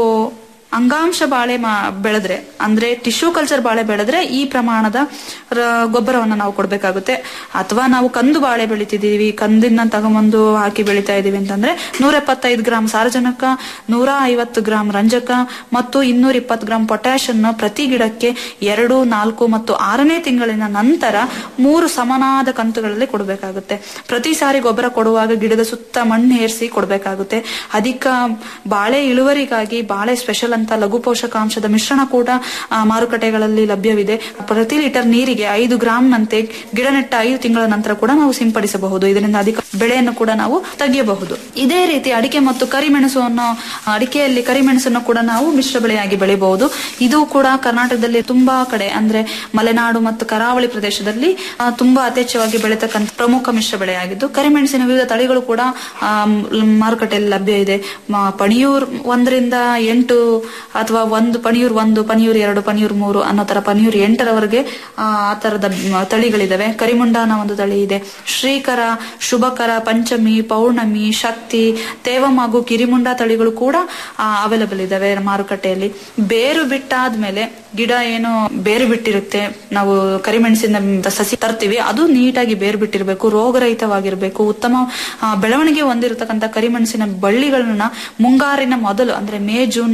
ಅಂಗಾಂಶ ಬಾಳೆ ಮಾ- ಬೆಳೆದ್ರೆ ಅಂದ್ರೆ ಟಿಶ್ಯೂ ಕಲ್ಚರ್ ಬಾಳೆ ಬೆಳೆದ್ರೆ ಈ ಪ್ರಮಾಣದ ರ- ಗೊಬ್ಬರವನ್ನ ನಾವು ಕೊಡ್ಬೇಕಾಗುತ್ತೆ ಅಥವಾ ನಾವು ಕಂದು ಬಾಳೆ ಬೆಳಿತಿದೀವಿ ಕಂದಿನ ತಗೊಂಬಂದು ಹಾಕಿ ಬೆಳಿತಾ ಇದೀವಿ ಅಂತಂದ್ರೆ ನೂರ ಎಪ್ಪತ್ತೈದು ಗ್ರಾಂ ಸಾರಜನಕ ನೂರ ಐವತ್ತು ಗ್ರಾಂ ರಂಜಕ ಮತ್ತು ಇನ್ನೂರ ಇಪ್ಪತ್ತು ಗ್ರಾಂ ಪೊಟ್ಯಾಶ್ ಅನ್ನು ಪ್ರತಿ ಗಿಡಕ್ಕೆ ಎರಡು ನಾಲ್ಕು ಮತ್ತು ಆರನೇ ತಿಂಗಳಿನ ನಂತರ ಮೂರು ಸಮನಾದ ಕಂತುಗಳಲ್ಲಿ ಕೊಡಬೇಕಾಗುತ್ತೆ ಪ್ರತಿ ಸಾರಿ ಗೊಬ್ಬರ ಕೊಡುವಾಗ ಗಿಡದ ಸುತ್ತ ಮಣ್ಣು ಏರಿಸಿ ಕೊಡಬೇಕಾಗುತ್ತೆ ಅಧಿಕ ಬಾಳೆ ಇಳುವರಿಗಾಗಿ ಬಾಳೆ ಸ್ಪೆಷಲ್ ಅಂತ ಲಘು ಪೋಷಕಾಂಶದ ಮಿಶ್ರಣ ಕೂಡ ಆ, ಮಾರುಕಟ್ಟೆಗಳಲ್ಲಿ ಲಭ್ಯವಿದೆ ಪ್ರತಿ ಲೀಟರ್ ನೀರಿಗೆ ಐದು ಗ್ರಾಂನಂತೆ ಗಿಡ ನೆಟ್ಟ ಐದು ತಿಂಗಳ ನಂತರ ಕೂಡ ನಾವು ಸಿಂಪಡಿಸಬಹುದು ಇದರಿಂದ ಅಧಿಕ ಬೆಳೆಯನ್ನು ಕೂಡ ನಾವು ತೆಗೆಯಬಹುದು ಇದೇ ರೀತಿ ಅಡಿಕೆ ಮತ್ತು ಕರಿಮೆಣಸು ಅನ್ನೋ ಅಡಿಕೆಯಲ್ಲಿ ಕರಿಮೆಣಸನ್ನು ಕೂಡ ನಾವು ಮಿಶ್ರ ಬೆಳೆಯಾಗಿ ಬೆಳೆಯಬಹುದು ಇದು ಕೂಡ ಕರ್ನಾಟಕದಲ್ಲಿ ತುಂಬಾ ಕಡೆ ಅಂದ್ರೆ ಮಲೆನಾಡು ಮತ್ತು ಕರಾವಳಿ ಪ್ರದೇಶದಲ್ಲಿ ಆ, ತುಂಬಾ ಯಥೇಚ್ಛವಾಗಿ ಬೆಳೆತಕ್ಕಂಥ ಪ್ರಮುಖ ಮಿಶ್ರ ಬೆಳೆಯಾಗಿದ್ದು ಕರಿಮೆಣಸಿನ ವಿವಿಧ ತಳಿಗಳು ಕೂಡ ಆ, ಮ್, ಮಾರುಕಟ್ಟೆಯಲ್ಲಿ ಲಭ್ಯ ಇದೆ ಮ- ಪಣಿಯೂರ್ ಒಂದರಿಂದ ಎಂಟು ಅಥವಾ ಒಂದು ಪಣಿಯೂರ್ ಒಂದು ಪಣಿಯೂರ್ ಎರಡು ಪಣಿಯೂರ್ ಮೂರು ಅನ್ನೋ ತರ ಪಣಿಯೂರ್ ಎಂಟರವರೆಗೆ ಆ ಆ ತರದ ಮ್, ತಳಿಗಳಿದಾವೆ ಕರಿಮುಂಡ ಅನ್ನೋ ಒಂದು ತಳಿ ಇದೆ ಶ್ರೀಕರ ಶುಭಕರ ಪಂಚಮಿ ಪೌರ್ಣಮಿ ಶಕ್ತಿ ತೇವಂ ಹಾಗೂ ಕಿರಿಮುಂಡ ತಳಿಗಳು ಕೂಡ ಅವೈಲಬಲ್ ಇದಾವೆ ಮಾರುಕಟ್ಟೆಯಲ್ಲಿ ಬೇರು ಬಿಟ್ಟಾದ್ಮೇಲೆ ಗಿಡ ಏನು ಬೇರು ಬಿಟ್ಟಿರುತ್ತೆ ನಾವು ಕರಿಮೆಣಸಿನ ಸಸಿ ತರ್ತೀವಿ ಅದು ನೀಟಾಗಿ ಬೇರು ಬಿಟ್ಟಿರ್ಬೇಕು ರೋಗರಹಿತವಾಗಿರ್ಬೇಕು ಉತ್ತಮ ಆ, ಬೆಳವಣಿಗೆ ಹೊಂದಿರತಕ್ಕಂಥ ಕರಿಮೆಣಸಿನ ಬಳ್ಳಿಗಳನ್ನ ಮುಂಗಾರಿನ ಮೊದಲು ಅಂದ್ರೆ ಮೇ ಜೂನ್ ನಲ್ಲಿ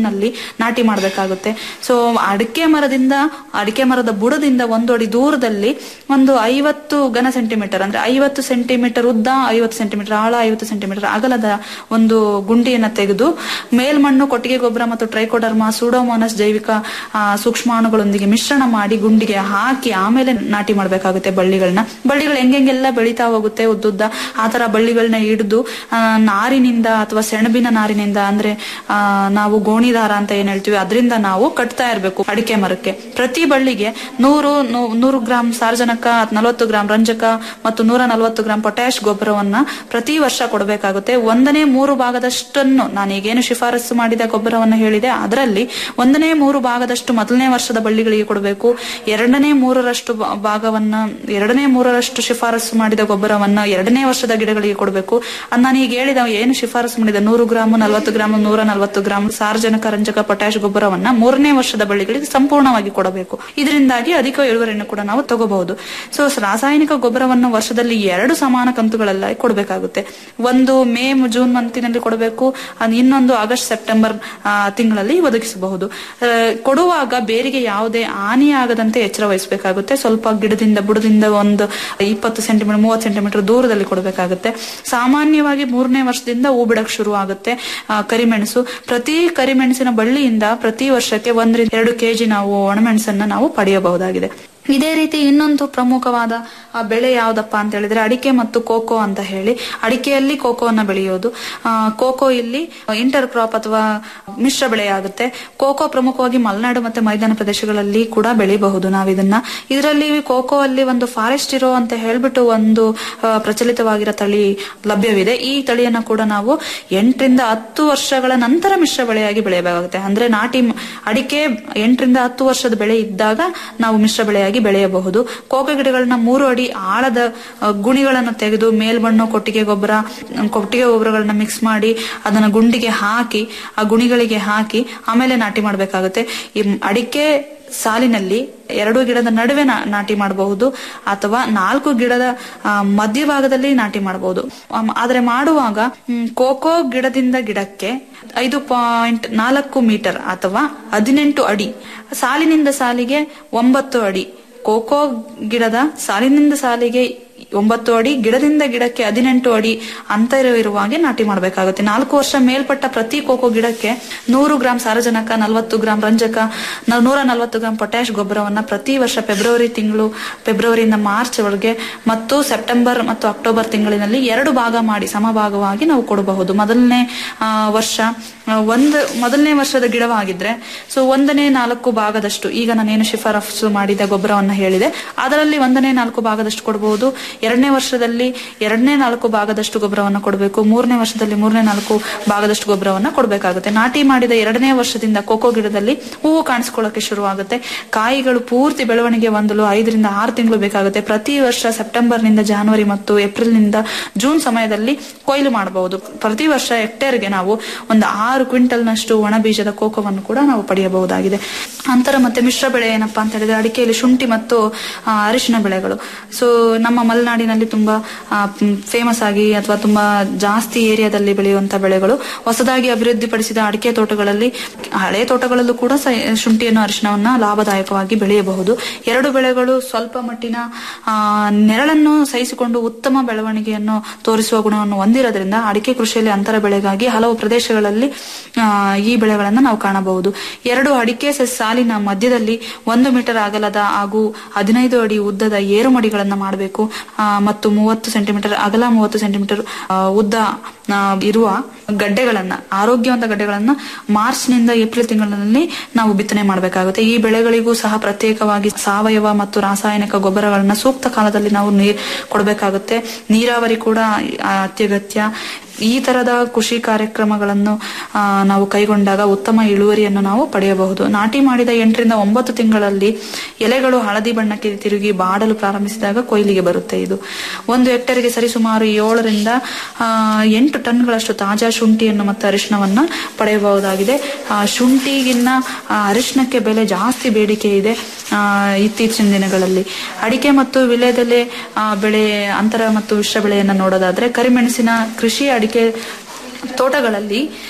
ನಾಟಿ ಮಾಡಬೇಕಾಗುತ್ತೆ ಸೊ ಅಡಿಕೆ ಮರದಿಂದ ಅಡಿಕೆ ಮರದ ಬುಡದಿಂದ ಒಂದು ಅಡಿ ದೂರದಲ್ಲಿ ಒಂದು ಐವತ್ತು ಘನ ಸೆಂಟಿಮೀಟರ್ ಅಂದ್ರೆ ಐವತ್ತು ಸೆಂಟಿಮೀಟರ್ ಉದ್ದ ಐವತ್ತು ಸೆಂಟಿಮೀಟರ್ ಆಳ ಐವತ್ತು ಸೆಂಟಿಮೀಟರ್ ಅಗಲದ ಒಂದು ಗುಂಡಿಯನ್ನ ತೆಗೆದು ಮೇಲ್ಮಣ್ಣು ಕೊಟ್ಟಿಗೆ ಗೊಬ್ಬರ ಮತ್ತು ಟ್ರೈಕೋಡರ್ಮ ಸೂಡೋಮೋನಸ್ ಜೈವಿಕ ಆ, ಸೂಕ್ಷ್ಮಾಣುಗಳೊಂದಿಗೆ ಮಿಶ್ರಣ ಮಾಡಿ ಗುಂಡಿಗೆ ಹಾಕಿ ಆಮೇಲೆ ನಾಟಿ ಮಾಡಬೇಕಾಗುತ್ತೆ ಬಳ್ಳಿಗಳನ್ನ ಬಳ್ಳಿಗಳು ಹೆಂಗೆಲ್ಲ ಬೆಳೀತಾ ಹೋಗುತ್ತೆ ಉದ್ದುದ್ದ ಆ ತರ ಬಳ್ಳಿಗಳನ್ನ ಹಿಡಿದು ಆ, ನಾರಿನಿಂದ ಅಥವಾ ಸೆಣಬಿನ ನಾರಿನಿಂದ ಅಂದ್ರೆ ಆ, ನಾವು ಗೋಣಿದಾರ ಅಂತ ಏನ್ ಹೇಳ್ತೀವಿ ಅದರಿಂದ ನಾವು ಕಟ್ತಾ ಇರಬೇಕು ಅಡಿಕೆ ಮರಕ್ಕೆ ಪ್ರತಿ ಬಳ್ಳಿಗೆ ನೂರು ನೂ- ನೂರು ಗ್ರಾಂ ಸಾರ್ವಜನಕ ನಲವತ್ತು ಗ್ರಾಂ ರಂಜಕ ಮತ್ತು ನೂರ ನಲವತ್ತು ಗ್ರಾಂ ಪೊಟ್ಯಾಶ್ ಗೊಬ್ಬರವನ್ನ ಪ್ರತಿ ವರ್ಷ ಕೊಡಬೇಕಾಗುತ್ತೆ ಒಂದನೇ ಮೂರು ಭಾಗದಷ್ಟನ್ನು ನಾನು ಈಗೇನು ಶಿಫಾರಸು ಮಾಡಿದ ಗೊಬ್ಬರವನ್ನ ಹೇಳಿದೆ ಅದರಲ್ಲಿ ಒಂದನೇ ಮೂರು ಭಾಗದಷ್ಟು ಮೊದಲನೇ ವರ್ಷದ ಬಳ್ಳಿಗಳಿಗೆ ಕೊಡಬೇಕು ಎರಡನೇ ಮೂರರಷ್ಟು ಭಾ- ಭಾಗವನ್ನ ಎರಡನೇ ಮೂರರಷ್ಟು ಶಿಫಾರಸು ಮಾಡಿದ ಗೊಬ್ಬರವನ್ನ ಎರಡನೇ ವರ್ಷದ ಗಿಡಗಳಿಗೆ ಕೊಡಬೇಕು ಅದ್ ನಾನು ಈಗ ಹೇಳಿದ ಏನು ಶಿಫಾರಸು ಮಾಡಿದ ನೂರು ಗ್ರಾಮ್ ನಲವತ್ತು ಗ್ರಾಮ್ ನೂರ ನಲವತ್ತು ಗ್ರಾಮ್ ಸಾರ್ವಜನಿಕ ರಂಜಕ ಪೊಟ್ಯಾಶ್ ಗೊಬ್ಬರವನ್ನ ಮೂರನೇ ವರ್ಷದ ಬಳ್ಳಿಗಳಿಗೆ ಸಂಪೂರ್ಣವಾಗಿ ಕೊಡಬೇಕು ಇದರಿಂದಾಗಿ ಅಧಿಕ ಇಳುವರಿಯನ್ನು ಕೂಡ ನಾವು ತಗೋಬಹುದು ಸೊ ರಾಸಾಯನಿಕ ಗೊಬ್ಬರವನ್ನು ವರ್ಷದಲ್ಲಿ ಎರಡು ಸಮಾನ ಕಂತುಗಳೆಲ್ಲ ಕೊಡಬೇಕಾಗುತ್ತೆ ಒಂದು ಮೇ ಜೂನ್ ಮಂತಿನಲ್ಲಿ ಕೊಡಬೇಕು ಅದ್ ಇನ್ನೊಂದು ಆಗಸ್ಟ್ ಸೆಪ್ಟೆಂಬರ್ ಆ, ತಿಂಗಳಲ್ಲಿ ಒದಗಿಸಬಹುದು ಆ, ಕೊಡುವಾಗ ಬೇರಿಗೆ ಯಾವುದೇ ಹಾನಿಯಾಗದಂತೆ ಎಚ್ಚರ ವಹಿಸಬೇಕಾಗುತ್ತೆ ಸ್ವಲ್ಪ ಗಿಡದಿಂದ ಬುಡದಿಂದ ಒಂದು ಇಪ್ಪತ್ತು ಸೆಂಟಿಮೀಟರ್ ಮೂವತ್ತು ಸೆಂಟಿಮೀಟರ್ ದೂರದಲ್ಲಿ ಕೊಡಬೇಕಾಗುತ್ತೆ ಸಾಮಾನ್ಯವಾಗಿ ಮೂರನೇ ವರ್ಷದಿಂದ ಹೂ ಬಿಡಕ್ ಶುರು ಆಗುತ್ತೆ ಆ, ಕರಿಮೆಣಸು ಪ್ರತಿ ಕರಿಮೆಣಸಿನ ಬಳ್ಳಿಯಿಂದ ಪ್ರತಿ ವರ್ಷಕ್ಕೆ ಒಂದರಿಂದ ಎರಡು ಕೆಜಿ ನಾವು ಒಣಮೆಣಸನ್ನ ನಾವು ಪಡೆಯಬಹುದಾಗಿದೆ ಇದೇ ರೀತಿ ಇನ್ನೊಂದು ಪ್ರಮುಖವಾದ ಆ, ಬೆಳೆ ಯಾವ್ದಪ್ಪ ಅಂತ ಹೇಳಿದ್ರೆ ಅಡಿಕೆ ಮತ್ತು ಕೋಕೋ ಅಂತ ಹೇಳಿ ಅಡಿಕೆಯಲ್ಲಿ ಕೋಕೋವನ್ನ ಬೆಳೆಯೋದು ಆ, ಕೋಕೋ ಇಲ್ಲಿ ಇಂಟರ್ ಕ್ರಾಪ್ ಅಥವಾ ಮಿಶ್ರ ಬೆಳೆಯಾಗುತ್ತೆ ಕೋಕೋ ಪ್ರಮುಖವಾಗಿ ಮಲೆನಾಡು ಮತ್ತೆ ಮೈದಾನ ಪ್ರದೇಶಗಳಲ್ಲಿ ಕೂಡ ಬೆಳಿಬಹುದು ನಾವು ಇದನ್ನ ಇದರಲ್ಲಿ ಕೋಕೋ ಅಲ್ಲಿ ಒಂದು ಫಾರೆಸ್ಟ್ ಇರೋ ಅಂತ ಹೇಳ್ಬಿಟ್ಟು ಒಂದು ಆ, ಪ್ರಚಲಿತವಾಗಿರೋ ತಳಿ ಲಭ್ಯವಿದೆ ಈ ತಳಿಯನ್ನ ಕೂಡ ನಾವು ಎಂಟರಿಂದ ಹತ್ತು ವರ್ಷಗಳ ನಂತರ ಮಿಶ್ರ ಬೆಳೆಯಾಗಿ ಬೆಳೆಯಬೇಕಾಗುತ್ತೆ ಅಂದ್ರೆ ನಾಟಿ ಮ- ಅಡಿಕೆ ಎಂಟರಿಂದ ಹತ್ತು ವರ್ಷದ ಬೆಳೆ ಇದ್ದಾಗ ನಾವು ಮಿಶ್ರ ಬೆಳೆಯಾಗಿ ಬೆಳೆಯಬಹುದು ಕೋಕೋ ಗಿಡಗಳನ್ನ ಮೂರು ಅಡಿ ಆಳದ ಆ, ಗುಣಿಗಳನ್ನು ತೆಗೆದು ಮೇಲ್ಮಣ್ಣು ಕೊಟ್ಟಿಗೆ ಗೊಬ್ಬರ ಕೊಟ್ಟಿಗೆ ಗೊಬ್ಬರಗಳನ್ನ ಮಿಕ್ಸ್ ಮಾಡಿ ಅದನ್ನ ಗುಂಡಿಗೆ ಹಾಕಿ ಆ ಗುಣಿಗಳಿಗೆ ಹಾಕಿ ಆಮೇಲೆ ನಾಟಿ ಮಾಡಬೇಕಾಗುತ್ತೆ ಈ ಅಡಿಕೆ ಸಾಲಿನಲ್ಲಿ ಎರಡು ಗಿಡದ ನಡುವೆ ನಾ- ನಾಟಿ ಮಾಡಬಹುದು ಅಥವಾ ನಾಲ್ಕು ಗಿಡದ ಆ, ಮಧ್ಯಭಾಗದಲ್ಲಿ ನಾಟಿ ಮಾಡಬಹುದು ಆಮ್, ಆದ್ರೆ ಮಾಡುವಾಗ ಮ್, ಕೋಕೋ ಗಿಡದಿಂದ ಗಿಡಕ್ಕೆ ಐದು ಪಾಯಿಂಟ್ ನಾಲ್ಕು ಮೀಟರ್ ಅಥವಾ ಹದಿನೆಂಟು ಅಡಿ ಸಾಲಿನಿಂದ ಸಾಲಿಗೆ ಒಂಬತ್ತು ಅಡಿ ಕೋಕೋ ಗಿಡದ ಸಾಲಿನಿಂದ ಸಾಲಿಗೆ ಒಂಬತ್ತು ಅಡಿ ಗಿಡದಿಂದ ಗಿಡಕ್ಕೆ ಹದಿನೆಂಟು ಅಡಿ ಅಂತರ ಇರುವ ಹಾಗೆ ನಾಟಿ ಮಾಡಬೇಕಾಗುತ್ತೆ ನಾಲ್ಕು ವರ್ಷ ಮೇಲ್ಪಟ್ಟ ಪ್ರತಿ ಕೋಕೋ ಗಿಡಕ್ಕೆ ನೂರು ಗ್ರಾಂ ಸಾರಜನಕ ನಲವತ್ತು ಗ್ರಾಂ ರಂಜಕ ನ- ನೂರ ನಲವತ್ತು ಗ್ರಾಂ ಪೊಟ್ಯಾಶ್ ಗೊಬ್ಬರವನ್ನ ಪ್ರತಿ ವರ್ಷ ಫೆಬ್ರವರಿ ತಿಂಗಳು ಫೆಬ್ರವರಿಯಿಂದ ಮಾರ್ಚ್ ವರೆಗೆ ಮತ್ತು ಸೆಪ್ಟೆಂಬರ್ ಮತ್ತು ಅಕ್ಟೋಬರ್ ತಿಂಗಳಿನಲ್ಲಿ ಎರಡು ಭಾಗ ಮಾಡಿ ಸಮಭಾಗವಾಗಿ ನಾವು ಕೊಡಬಹುದು ಮೊದಲನೇ ಆ, ವರ್ಷ ಆ, ಒಂದು ಮೊದಲನೇ ವರ್ಷದ ಗಿಡವಾಗಿದ್ರೆ ಸೊ ಒಂದನೇ ನಾಲ್ಕು ಭಾಗದಷ್ಟು ಈಗ ನಾನೇನು ಶಿಫಾರಸು ಮಾಡಿದ ಗೊಬ್ಬರವನ್ನ ಹೇಳಿದೆ ಅದರಲ್ಲಿ ಒಂದನೇ ನಾಲ್ಕು ಭಾಗದಷ್ಟು ಕೊಡಬಹುದು ಎರಡನೇ ವರ್ಷದಲ್ಲಿ ಎರಡನೇ ನಾಲ್ಕು ಭಾಗದಷ್ಟು ಗೊಬ್ಬರವನ್ನ ಕೊಡಬೇಕು ಮೂರನೇ ವರ್ಷದಲ್ಲಿ ಮೂರನೇ ನಾಲ್ಕು ಭಾಗದಷ್ಟು ಗೊಬ್ಬರವನ್ನ ಕೊಡಬೇಕಾಗುತ್ತೆ ನಾಟಿ ಮಾಡಿದ ಎರಡನೇ ವರ್ಷದಿಂದ ಕೋಕೋ ಗಿಡದಲ್ಲಿ ಹೂವು ಕಾಣಿಸ್ಕೊಳ್ಳೋಕೆ ಶುರುವಾಗುತ್ತೆ ಕಾಯಿಗಳು ಪೂರ್ತಿ ಬೆಳವಣಿಗೆ ಹೊಂದಲು ಐದರಿಂದ ಆರು ತಿಂಗಳು ಬೇಕಾಗುತ್ತೆ ಪ್ರತಿ ವರ್ಷ ಸೆಪ್ಟೆಂಬರ್ನಿಂದ ಜಾನ್ವರಿ ಮತ್ತು ಏಪ್ರಿಲ್ನಿಂದ ಜೂನ್ ಸಮಯದಲ್ಲಿ ಕೊಯ್ಲು ಮಾಡಬಹುದು ಪ್ರತಿ ವರ್ಷ ಹೆಕ್ಟೇರ್ಗೆ ನಾವು ಒಂದು ಆರು ಕ್ವಿಂಟಲ್ನಷ್ಟು ಒಣ ಬೀಜದ ಕೋಕೋವನ್ನು ಕೂಡ ನಾವು ಪಡೆಯಬಹುದಾಗಿದೆ ಅಂತರ ಮತ್ತೆ ಮಿಶ್ರ ಬೆಳೆ ಏನಪ್ಪಾ ಅಂತ ಹೇಳಿದ್ರೆ ಅಡಿಕೆಯಲ್ಲಿ ಶುಂಠಿ ಮತ್ತು ಆ, ಅರಿಶಿನ ಬೆಳೆಗಳು ಸೊ ನಮ್ಮ ಮಲೆನಾಡಿನಲ್ಲಿ ತುಂಬಾ ಫೇಮಸ್ ಆಗಿ ಅಥವಾ ತುಂಬಾ ಜಾಸ್ತಿ ಏರಿಯಾದಲ್ಲಿ ಬೆಳೆಯುವಂತ ಬೆಳೆಗಳು ಹೊಸದಾಗಿ ಅಭಿವೃದ್ಧಿಪಡಿಸಿದ ಅಡಿಕೆ ತೋಟಗಳಲ್ಲಿ ಹಳೆ ತೋಟಗಳಲ್ಲೂ ಕೂಡ ಸ- ಶುಂಠಿಯನ್ನು ಅರಿಶಿನವನ್ನ ಲಾಭದಾಯಕವಾಗಿ ಬೆಳೆಯಬಹುದು ಎರಡು ಬೆಳೆಗಳು ಸ್ವಲ್ಪ ಮಟ್ಟಿನ ಆ, ನೆರಳನ್ನು ಸಹಿಸಿಕೊಂಡು ಉತ್ತಮ ಬೆಳವಣಿಗೆಯನ್ನು ತೋರಿಸುವ ಗುಣವನ್ನು ಹೊಂದಿರೋದ್ರಿಂದ ಅಡಿಕೆ ಕೃಷಿಯಲ್ಲಿ ಅಂತರ ಬೆಳೆಗಾಗಿ ಹಲವು ಪ್ರದೇಶಗಳಲ್ಲಿ ಆ, ಈ ಬೆಳೆಗಳನ್ನು ನಾವು ಕಾಣಬಹುದು ಎರಡು ಅಡಿಕೆ ಸ- ಸಾಲಿನ ಮಧ್ಯದಲ್ಲಿ ಒಂದು ಮೀಟರ್ ಅಗಲದ ಹಾಗೂ ಹದಿನೈದು ಅಡಿ ಉದ್ದದ ಏರುಮಡಿಗಳನ್ನು ಮಾಡಬೇಕು ಮತ್ತು ಮೂವತ್ತು ಸೆಂಟಿಮೀಟರ್ ಅಗಲ ಮೂವತ್ತು ಸೆಂಟಿಮೀಟರ್ ಆ, ಉದ್ದ ಆ, ಇರುವ ಗಡ್ಡೆಗಳನ್ನ ಆರೋಗ್ಯವಂತ ಗಡ್ಡೆಗಳನ್ನ ಮಾರ್ಚ್ ನಿಂದ ಏಪ್ರಿಲ್ ತಿಂಗಳಿನಲ್ಲಿ ನಾವು ಬಿತ್ತನೆ ಮಾಡಬೇಕಾಗುತ್ತೆ ಈ ಬೆಳೆಗಳಿಗೂ ಸಹ ಪ್ರತ್ಯೇಕವಾಗಿ ಸಾವಯವ ಮತ್ತು ರಾಸಾಯನಿಕ ಗೊಬ್ಬರಗಳನ್ನ ಸೂಕ್ತ ಕಾಲದಲ್ಲಿ ನಾವು ನೀರ್ ಕೊಡಬೇಕಾಗುತ್ತೆ ನೀರಾವರಿ ಕೂಡ ಆ, ಅತ್ಯಗತ್ಯ ಈ ತರದ ಕೃಷಿ ಕಾರ್ಯಕ್ರಮಗಳನ್ನು ಆ, ನಾವು ಕೈಗೊಂಡಾಗ ಉತ್ತಮ ಇಳುವರಿಯನ್ನು ನಾವು ಪಡೆಯಬಹುದು ನಾಟಿ ಮಾಡಿದ ಎಂಟರಿಂದ ಒಂಬತ್ತು ತಿಂಗಳಲ್ಲಿ ಎಲೆಗಳು ಹಳದಿ ಬಣ್ಣಕ್ಕೆ ತಿರುಗಿ ಬಾಡಲು ಪ್ರಾರಂಭಿಸಿದಾಗ ಕೊಯ್ಲಿಗೆ ಬರುತ್ತೆ ಇದು ಒಂದು ಹೆಕ್ಟೇರ್ಗೆ ಸರಿಸುಮಾರು ಏಳರಿಂದ ಆ, ಎಂಟು ಟನ್ಗಳಷ್ಟು ತಾಜಾ ಶುಂಠಿಯನ್ನು ಮತ್ತು ಅರಿಶಿನವನ್ನ ಪಡೆಯಬಹುದಾಗಿದೆ ಆ, ಶುಂಠಿಗಿನ್ನ ಆ, ಅರಿಶಿನಕ್ಕೆ ಬೆಲೆ ಜಾಸ್ತಿ ಬೇಡಿಕೆ ಇದೆ ಆ, ಇತ್ತೀಚಿನ ದಿನಗಳಲ್ಲಿ ಅಡಿಕೆ ಮತ್ತು ವಿಳೆದೆಲೆ ಆ, ಬೆಳೆ ಅಂತರ ಮತ್ತು ಮಿಶ್ರ ಬೆಳೆಯನ್ನು ನೋಡೋದಾದ್ರೆ ಕರಿಮೆಣಸಿನ ಕೃಷಿ ಅಡಿಕೆ ತೋಟಗಳಲ್ಲಿ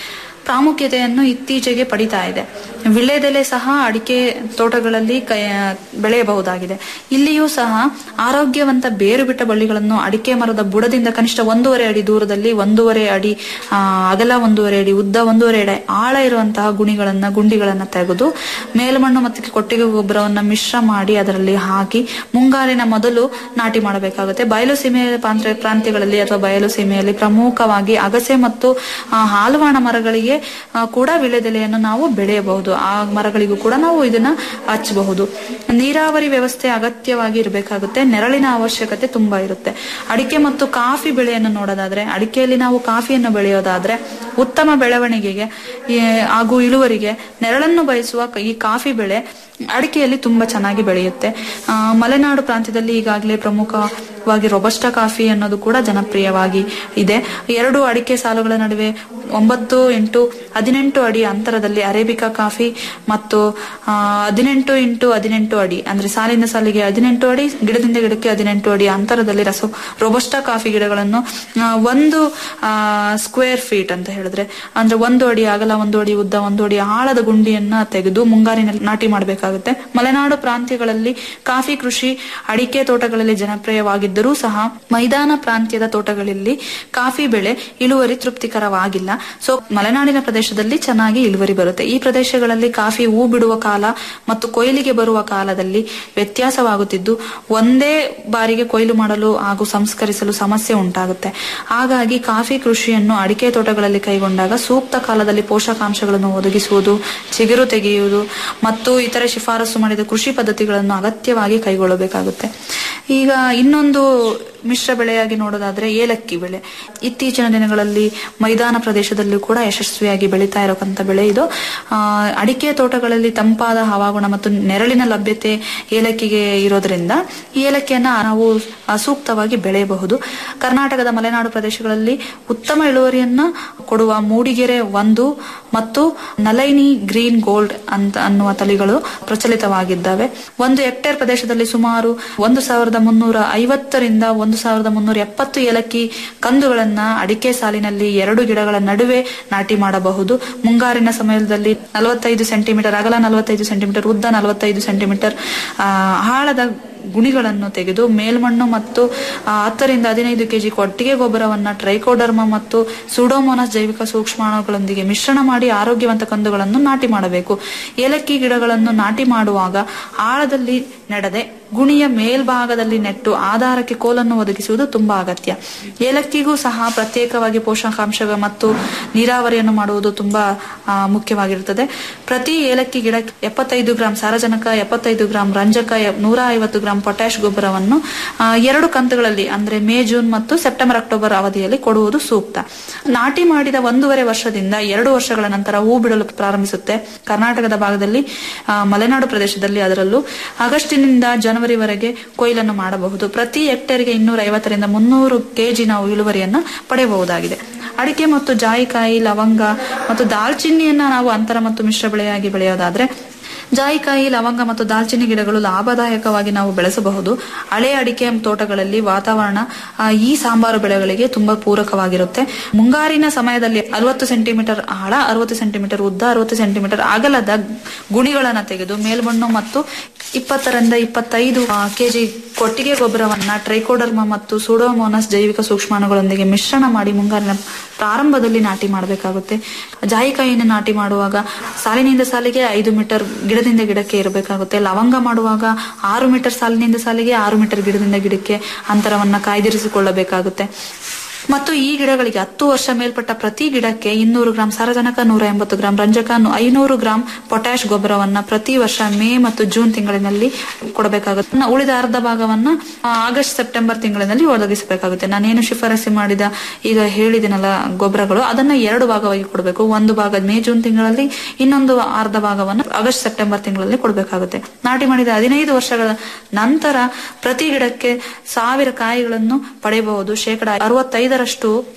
ಪ್ರಾಮುಖ್ಯತೆಯನ್ನು ಇತ್ತೀಚೆಗೆ ಪಡಿತಾ ಇದೆ ವಿಳ್ಳೆದೆಲೆ ಸಹ ಅಡಿಕೆ ತೋಟಗಳಲ್ಲಿ ಕೈ- ಬೆಳೆಯಬಹುದಾಗಿದೆ ಇಲ್ಲಿಯೂ ಸಹ ಆರೋಗ್ಯವಂತ ಬೇರು ಬಿಟ್ಟ ಬಳ್ಳಿಗಳನ್ನು ಅಡಿಕೆ ಮರದ ಬುಡದಿಂದ ಕನಿಷ್ಠ ಒಂದೂವರೆ ಅಡಿ ದೂರದಲ್ಲಿ ಒಂದೂವರೆ ಅಡಿ ಆ, ಅಗಲ ಒಂದೂವರೆ ಅಡಿ ಉದ್ದ ಒಂದೂವರೆ ಅಡಿ ಆಳ ಇರುವಂತಹ ಗುಣಿಗಳನ್ನ ಗುಂಡಿಗಳನ್ನ ತೆಗೆದು ಮೇಲ್ಮಣ್ಣು ಮತ್ತು ಕೊಟ್ಟಿಗೆ ಗೊಬ್ಬರವನ್ನ ಮಿಶ್ರ ಮಾಡಿ ಅದರಲ್ಲಿ ಹಾಕಿ ಮುಂಗಾರಿನ ಮೊದಲು ನಾಟಿ ಮಾಡಬೇಕಾಗುತ್ತೆ ಬಯಲು ಸೀಮೆ ಪ್ರಾಂತ್ಯ ಪ್ರಾಂತ್ಯಗಳಲ್ಲಿ ಅಥವಾ ಬಯಲು ಸೀಮೆಯಲ್ಲಿ ಪ್ರಮುಖವಾಗಿ ಅಗಸೆ ಮತ್ತು ಆ, ಹಾಲುವಾಣ ಮರಗಳಿಗೆ ಆ, ಕೂಡ ವಿಳೆದೆಲೆಯನ್ನು ನಾವು ಬೆಳೆಯಬಹುದು ಆ ಮರಗಳಿಗೂ ಕೂಡ ನಾವು ಇದನ್ನ ಹಚ್ಚಬಹುದು ನೀರಾವರಿ ವ್ಯವಸ್ಥೆ ಅಗತ್ಯವಾಗಿ ಇರಬೇಕಾಗುತ್ತೆ ನೆರಳಿನ ಅವಶ್ಯಕತೆ ತುಂಬಾ ಇರುತ್ತೆ ಅಡಿಕೆ ಮತ್ತು ಕಾಫಿ ಬೆಳೆಯನ್ನು ನೋಡೋದಾದ್ರೆ ಅಡಿಕೆಯಲ್ಲಿ ನಾವು ಕಾಫಿಯನ್ನು ಬೆಳೆಯೋದಾದ್ರೆ ಉತ್ತಮ ಬೆಳವಣಿಗೆಗೆ ಈ, ಹಾಗೂ ಇಳುವರಿಗೆ ನೆರಳನ್ನು ಬಯಸುವ ಈ ಕಾಫಿ ಬೆಳೆ ಅಡಿಕೆಯಲ್ಲಿ ತುಂಬಾ ಚೆನ್ನಾಗಿ ಬೆಳೆಯುತ್ತೆ ಆ, ಮಲೆನಾಡು ಪ್ರಾಂತ್ಯದಲ್ಲಿ ಈಗಾಗಲೇ ಪ್ರಮುಖವಾಗಿ ರೊಬಸ್ಟಾ ಕಾಫಿ ಅನ್ನೋದು ಕೂಡ ಜನಪ್ರಿಯವಾಗಿ ಇದೆ ಎರಡು ಅಡಿಕೆ ಸಾಲುಗಳ ನಡುವೆ ಒಂಬತ್ತು ಎಂಟು ಹದಿನೆಂಟು ಅಡಿ ಅಂತರದಲ್ಲಿ ಅರೇಬಿಕಾ ಕಾಫಿ ಮತ್ತು ಆ, ಹದಿನೆಂಟು ಇಂಟು ಹದಿನೆಂಟು ಅಡಿ ಅಂದ್ರೆ ಸಾಲಿನ ಸಾಲಿಗೆ ಹದಿನೆಂಟು ಅಡಿ ಗಿಡದಿಂದ ಗಿಡಕ್ಕೆ ಹದಿನೆಂಟು ಅಡಿ ಅಂತರದಲ್ಲಿ ರಸ ರೊಬಸ್ಟಾ ಕಾಫಿ ಗಿಡಗಳನ್ನು ಆ, ಒಂದು ಸ್ಕ್ವೇರ್ ಫೀಟ್ ಅಂತ ಹೇಳಿದ್ರೆ ಅಂದ್ರೆ ಒಂದು ಅಡಿ ಅಗಲ ಒಂದು ಅಡಿ ಉದ್ದ ಒಂದು ಅಡಿ ಆಳದ ಗುಂಡಿಯನ್ನ ತೆಗೆದು ಮುಂಗಾರಿನಲ್ಲಿ ನಾಟಿ ಮಾಡಬೇಕಾಗುತ್ತೆ ಮಲೆನಾಡು ಪ್ರಾಂತ್ಯಗಳಲ್ಲಿ ಕಾಫಿ ಕೃಷಿ ಅಡಿಕೆ ತೋಟಗಳಲ್ಲಿ ಜನಪ್ರಿಯವಾಗಿದ್ದರೂ ಸಹ ಮೈದಾನ ಪ್ರಾಂತ್ಯದ ತೋಟಗಳಲ್ಲಿ ಕಾಫಿ ಬೆಳೆ ಇಳುವರಿ ತೃಪ್ತಿಕರವಾಗಿಲ್ಲ ಸೊ ಮಲೆನಾಡಿನ ಪ್ರದೇಶದಲ್ಲಿ ಚೆನ್ನಾಗಿ ಇಳುವರಿ ಬರುತ್ತೆ ಈ ಪ್ರದೇಶಗಳಲ್ಲಿ ಕಾಫಿ ಹೂ ಬಿಡುವ ಕಾಲ ಮತ್ತು ಕೊಯ್ಲಿಗೆ ಬರುವ ಕಾಲದಲ್ಲಿ ವ್ಯತ್ಯಾಸವಾಗುತ್ತಿದ್ದು ಒಂದೇ ಬಾರಿಗೆ ಕೊಯ್ಲು ಮಾಡಲು ಹಾಗೂ ಸಂಸ್ಕರಿಸಲು ಸಮಸ್ಯೆ ಉಂಟಾಗುತ್ತೆ ಹಾಗಾಗಿ ಕಾಫಿ ಕೃಷಿಯನ್ನು ಅಡಿಕೆ ತೋಟಗಳಲ್ಲಿ ಕೈಗೊಂಡಾಗ ಸೂಕ್ತ ಕಾಲದಲ್ಲಿ ಪೋಷಕಾಂಶಗಳನ್ನು ಒದಗಿಸುವುದು ಚಿಗುರು ತೆಗೆಯುವುದು ಮತ್ತು ಇತರೆ ಶಿಫಾರಸು ಮಾಡಿದ ಕೃಷಿ ಪದ್ಧತಿಗಳನ್ನು ಅಗತ್ಯವಾಗಿ ಕೈಗೊಳ್ಳಬೇಕಾಗುತ್ತೆ ಈಗ ಇನ್ನೊಂದು ಮಿಶ್ರ ಬೆಳೆಯಾಗಿ ನೋಡೋದಾದ್ರೆ ಏಲಕ್ಕಿ ಬೆಳೆ ಇತ್ತೀಚಿನ ದಿನಗಳಲ್ಲಿ ಮೈದಾನ ಪ್ರದೇಶದಲ್ಲೂ ಕೂಡ ಯಶಸ್ವಿಯಾಗಿ ಬೆಳೀತಾ ಇರತಕ್ಕಂಥ ಬೆಳೆ ಇದು ಆ, ಅಡಿಕೆ ತೋಟಗಳಲ್ಲಿ ತಂಪಾದ ಹವಾಗುಣ ಮತ್ತು ನೆರಳಿನ ಲಭ್ಯತೆ ಏಲಕ್ಕಿಗೆ ಇರೋದ್ರಿಂದ ಈ ಏಲಕ್ಕಿಯನ್ನ ನಾವು ಆ, ಸೂಕ್ತವಾಗಿ ಬೆಳೆಯಬಹುದು ಕರ್ನಾಟಕದ ಮಲೆನಾಡು ಪ್ರದೇಶಗಳಲ್ಲಿ ಉತ್ತಮ ಇಳುವರಿಯನ್ನ ಕೊಡುವ ಮೂಡಿಗೆರೆ ಒಂದು ಮತ್ತು ನಲೈನಿ ಗ್ರೀನ್ ಗೋಲ್ಡ್ ಅಂತ ಅನ್ನುವ ತಳಿಗಳು ಪ್ರಚಲಿತವಾಗಿದ್ದಾವೆ ಒಂದು ಹೆಕ್ಟೇರ್ ಪ್ರದೇಶದಲ್ಲಿ ಸುಮಾರು ಒಂದು ಸಾವಿರದ ಮುನ್ನೂರ ಐವತ್ತರಿಂದ ಒಂದು ಸಾವಿರದ ಮುನ್ನೂರ ಎಪ್ಪತ್ತು ಏಲಕ್ಕಿ ಕಂದುಗಳನ್ನ ಅಡಿಕೆ ಸಾಲಿನಲ್ಲಿ ಎರಡು ಗಿಡಗಳ ನಡುವೆ ನಾಟಿ ಮಾಡಬಹುದು ಮುಂಗಾರಿನ ಸಮಯದಲ್ಲಿ ನಲವತ್ತೈದು ಸೆಂಟಿಮೀಟರ್ ಅಗಲ ನಲವತ್ತೈದು ಸೆಂಟಿಮೀಟರ್ ಉದ್ದ ನಲವತ್ತೈದು ಸೆಂಟಿಮೀಟರ್ ಆ, ಆಳದ ಗುಣಿಗಳನ್ನು ತೆಗೆದು ಮೇಲ್ಮಣ್ಣು ಮತ್ತು ಆ, ಹತ್ತರಿಂದ ಹದಿನೈದು ಕೆಜಿ ಕೊಟ್ಟಿಗೆ ಗೊಬ್ಬರವನ್ನ ಟ್ರೈಕೋಡರ್ಮ ಮತ್ತು ಸುಡೋಮೋನಸ್ ಜೈವಿಕ ಸೂಕ್ಷ್ಮಾಣುಗಳೊಂದಿಗೆ ಮಿಶ್ರಣ ಮಾಡಿ ಆರೋಗ್ಯವಂತ ಕಂದುಗಳನ್ನು ನಾಟಿ ಮಾಡಬೇಕು ಏಲಕ್ಕಿ ಗಿಡಗಳನ್ನು ನಾಟಿ ಮಾಡುವಾಗ ಆಳದಲ್ಲಿ ನೆಡದೆ ಗುಣಿಯ ಮೇಲ್ಭಾಗದಲ್ಲಿ ನೆಟ್ಟು ಆಧಾರಕ್ಕೆ ಕೋಲನ್ನು ಒದಗಿಸುವುದು ತುಂಬಾ ಅಗತ್ಯ ಏಲಕ್ಕಿಗೂ ಸಹ ಪ್ರತ್ಯೇಕವಾಗಿ ಪೋಷಕಾಂಶ ಮತ್ತು ನೀರಾವರಿಯನ್ನು ಮಾಡುವುದು ತುಂಬಾ ಆ, ಮುಖ್ಯವಾಗಿರುತ್ತದೆ ಪ್ರತಿ ಏಲಕ್ಕಿ ಗಿಡ ಎಪ್ಪತ್ತೈದು ಗ್ರಾಂ ಸಾರಜನಕ ಎಪ್ಪತ್ತೈದು ಗ್ರಾಂ ರಂಜಕ ಎ- ನೂರ ಐವತ್ತು ಗ್ರಾಂ ಪೊಟ್ಯಾಶ್ ಗೊಬ್ಬರವನ್ನು ಆ, ಎರಡು ಕಂತುಗಳಲ್ಲಿ ಅಂದ್ರೆ ಮೇ ಜೂನ್ ಮತ್ತು ಸೆಪ್ಟೆಂಬರ್ ಅಕ್ಟೋಬರ್ ಅವಧಿಯಲ್ಲಿ ಕೊಡುವುದು ಸೂಕ್ತ ನಾಟಿ ಮಾಡಿದ ಒಂದೂವರೆ ವರ್ಷದಿಂದ ಎರಡು ವರ್ಷಗಳ ನಂತರ ಹೂ ಬಿಡಲು ಪ್ರಾರಂಭಿಸುತ್ತೆ ಕರ್ನಾಟಕದ ಭಾಗದಲ್ಲಿ ಆ, ಮಲೆನಾಡು ಪ್ರದೇಶದಲ್ಲಿ ಅದರಲ್ಲೂ ಆಗಸ್ಟಿನಿಂದ ಜನವರಿವರೆಗೆ ಕೊಯ್ಲನ್ನು ಮಾಡಬಹುದು ಪ್ರತಿ ಹೆಕ್ಟೇರ್ಗೆ ಇನ್ನೂರ ಐವತ್ತರಿಂದ ಮುನ್ನೂರು ಕೆಜಿ ನಾವು ಇಳುವರಿಯನ್ನ ಪಡೆಯಬಹುದಾಗಿದೆ ಅಡಿಕೆ ಮತ್ತು ಜಾಯಿಕಾಯಿ ಲವಂಗ ಮತ್ತು ದಾಲ್ಚಿನ್ನಿಯನ್ನ ನಾವು ಅಂತರ ಮತ್ತು ಮಿಶ್ರ ಬೆಳೆಯಾಗಿ ಬೆಳೆಯೋದಾದ್ರೆ ಜಾಯಿಕಾಯಿ ಲವಂಗ ಮತ್ತು ದಾಲ್ಚಿನ್ನಿ ಗಿಡಗಳು ಲಾಭದಾಯಕವಾಗಿ ನಾವು ಬೆಳೆಸಬಹುದು ಹಳೆ ಅಡಿಕೆ ತೋಟಗಳಲ್ಲಿ ವಾತಾವರಣ ಆ, ಈ ಸಾಂಬಾರು ಬೆಳೆಗಳಿಗೆ ತುಂಬಾ ಪೂರಕವಾಗಿರುತ್ತೆ ಮುಂಗಾರಿನ ಸಮಯದಲ್ಲಿ ಅರವತ್ತು ಸೆಂಟಿಮೀಟರ್ ಆಳ ಅರವತ್ತು ಸೆಂಟಿಮೀಟರ್ ಉದ್ದ ಅರವತ್ತು ಸೆಂಟಿಮೀಟರ್ ಅಗಲದ ಗುಣಿಗಳನ್ನ ತೆಗೆದು ಮೇಲ್ಮಣ್ಣು ಮತ್ತು ಇಪ್ಪತ್ತರಿಂದ ಇಪ್ಪತ್ತೈದು ಕೆಜಿ ಕೊಟ್ಟಿಗೆ ಗೊಬ್ಬರವನ್ನ ಟ್ರೈಕೋಡರ್ಮ ಮತ್ತು ಸುಡೋಮೋನಸ್ ಜೈವಿಕ ಸೂಕ್ಷ್ಮಾಣುಗಳೊಂದಿಗೆ ಮಿಶ್ರಣ ಮಾಡಿ ಮುಂಗಾರಿನ ಪ್ರಾರಂಭದಲ್ಲಿ ನಾಟಿ ಮಾಡಬೇಕಾಗುತ್ತೆ ಜಾಯಿಕಾಯಿಯನ್ನು ನಾಟಿ ಮಾಡುವಾಗ ಸಾಲಿನಿಂದ ಸಾಲಿಗೆ ಐದು ಮೀಟರ್ ಗಿಡದಿಂದ ಗಿಡಕ್ಕೆ ಇರಬೇಕಾಗುತ್ತೆ ಲವಂಗ ಮಾಡುವಾಗ ಆರು ಮೀಟರ್ ಸಾಲಿನಿಂದ ಸಾಲಿಗೆ ಆರು ಮೀಟರ್ ಗಿಡದಿಂದ ಗಿಡಕ್ಕೆ ಅಂತರವನ್ನ ಕಾಯ್ದಿರಿಸಿಕೊಳ್ಳಬೇಕಾಗುತ್ತೆ ಮತ್ತು ಈ ಗಿಡಗಳಿಗೆ ಹತ್ತು ವರ್ಷ ಮೇಲ್ಪಟ್ಟ ಪ್ರತಿ ಗಿಡಕ್ಕೆ ಇನ್ನೂರು ಗ್ರಾಂ ಸಾರಜನಕ ನೂರ ಎಂಬತ್ತು ಗ್ರಾಂ ರಂಜಕ ನು- ಐನೂರು ಗ್ರಾಂ ಪೊಟ್ಯಾಶ್ ಗೊಬ್ಬರವನ್ನ ಪ್ರತಿ ವರ್ಷ ಮೇ ಮತ್ತು ಜೂನ್ ತಿಂಗಳಿನಲ್ಲಿ ಕೊಡಬೇಕಾಗುತ್ತೆ ಇನ್ನು ಉಳಿದ ಅರ್ಧ ಭಾಗವನ್ನ ಆ, ಆಗಸ್ಟ್ ಸೆಪ್ಟೆಂಬರ್ ತಿಂಗಳಿನಲ್ಲಿ ಒದಗಿಸಬೇಕಾಗುತ್ತೆ ನಾನೇನು ಶಿಫಾರಸು ಮಾಡಿದ ಈಗ ಹೇಳಿದಿನಲ್ಲ ಗೊಬ್ಬರಗಳು ಅದನ್ನ ಎರಡು ಭಾಗವಾಗಿ ಕೊಡಬೇಕು ಒಂದು ಭಾಗ ಮೇ ಜೂನ್ ತಿಂಗಳಲ್ಲಿ ಇನ್ನೊಂದು ಅರ್ಧ ಭಾಗವನ್ನು ಆಗಸ್ಟ್ ಸೆಪ್ಟೆಂಬರ್ ತಿಂಗಳಲ್ಲಿ ಕೊಡಬೇಕಾಗುತ್ತೆ ನಾಟಿ ಮಾಡಿದ ಹದಿನೈದು ವರ್ಷಗಳ ನಂತರ ಪ್ರತಿ ಗಿಡಕ್ಕೆ ಸಾವಿರ ಕಾಯಿಗಳನ್ನು ಪಡೆಯಬಹುದು ಶೇಕಡ ಅರವತ್ತೈದರಷ್ಟು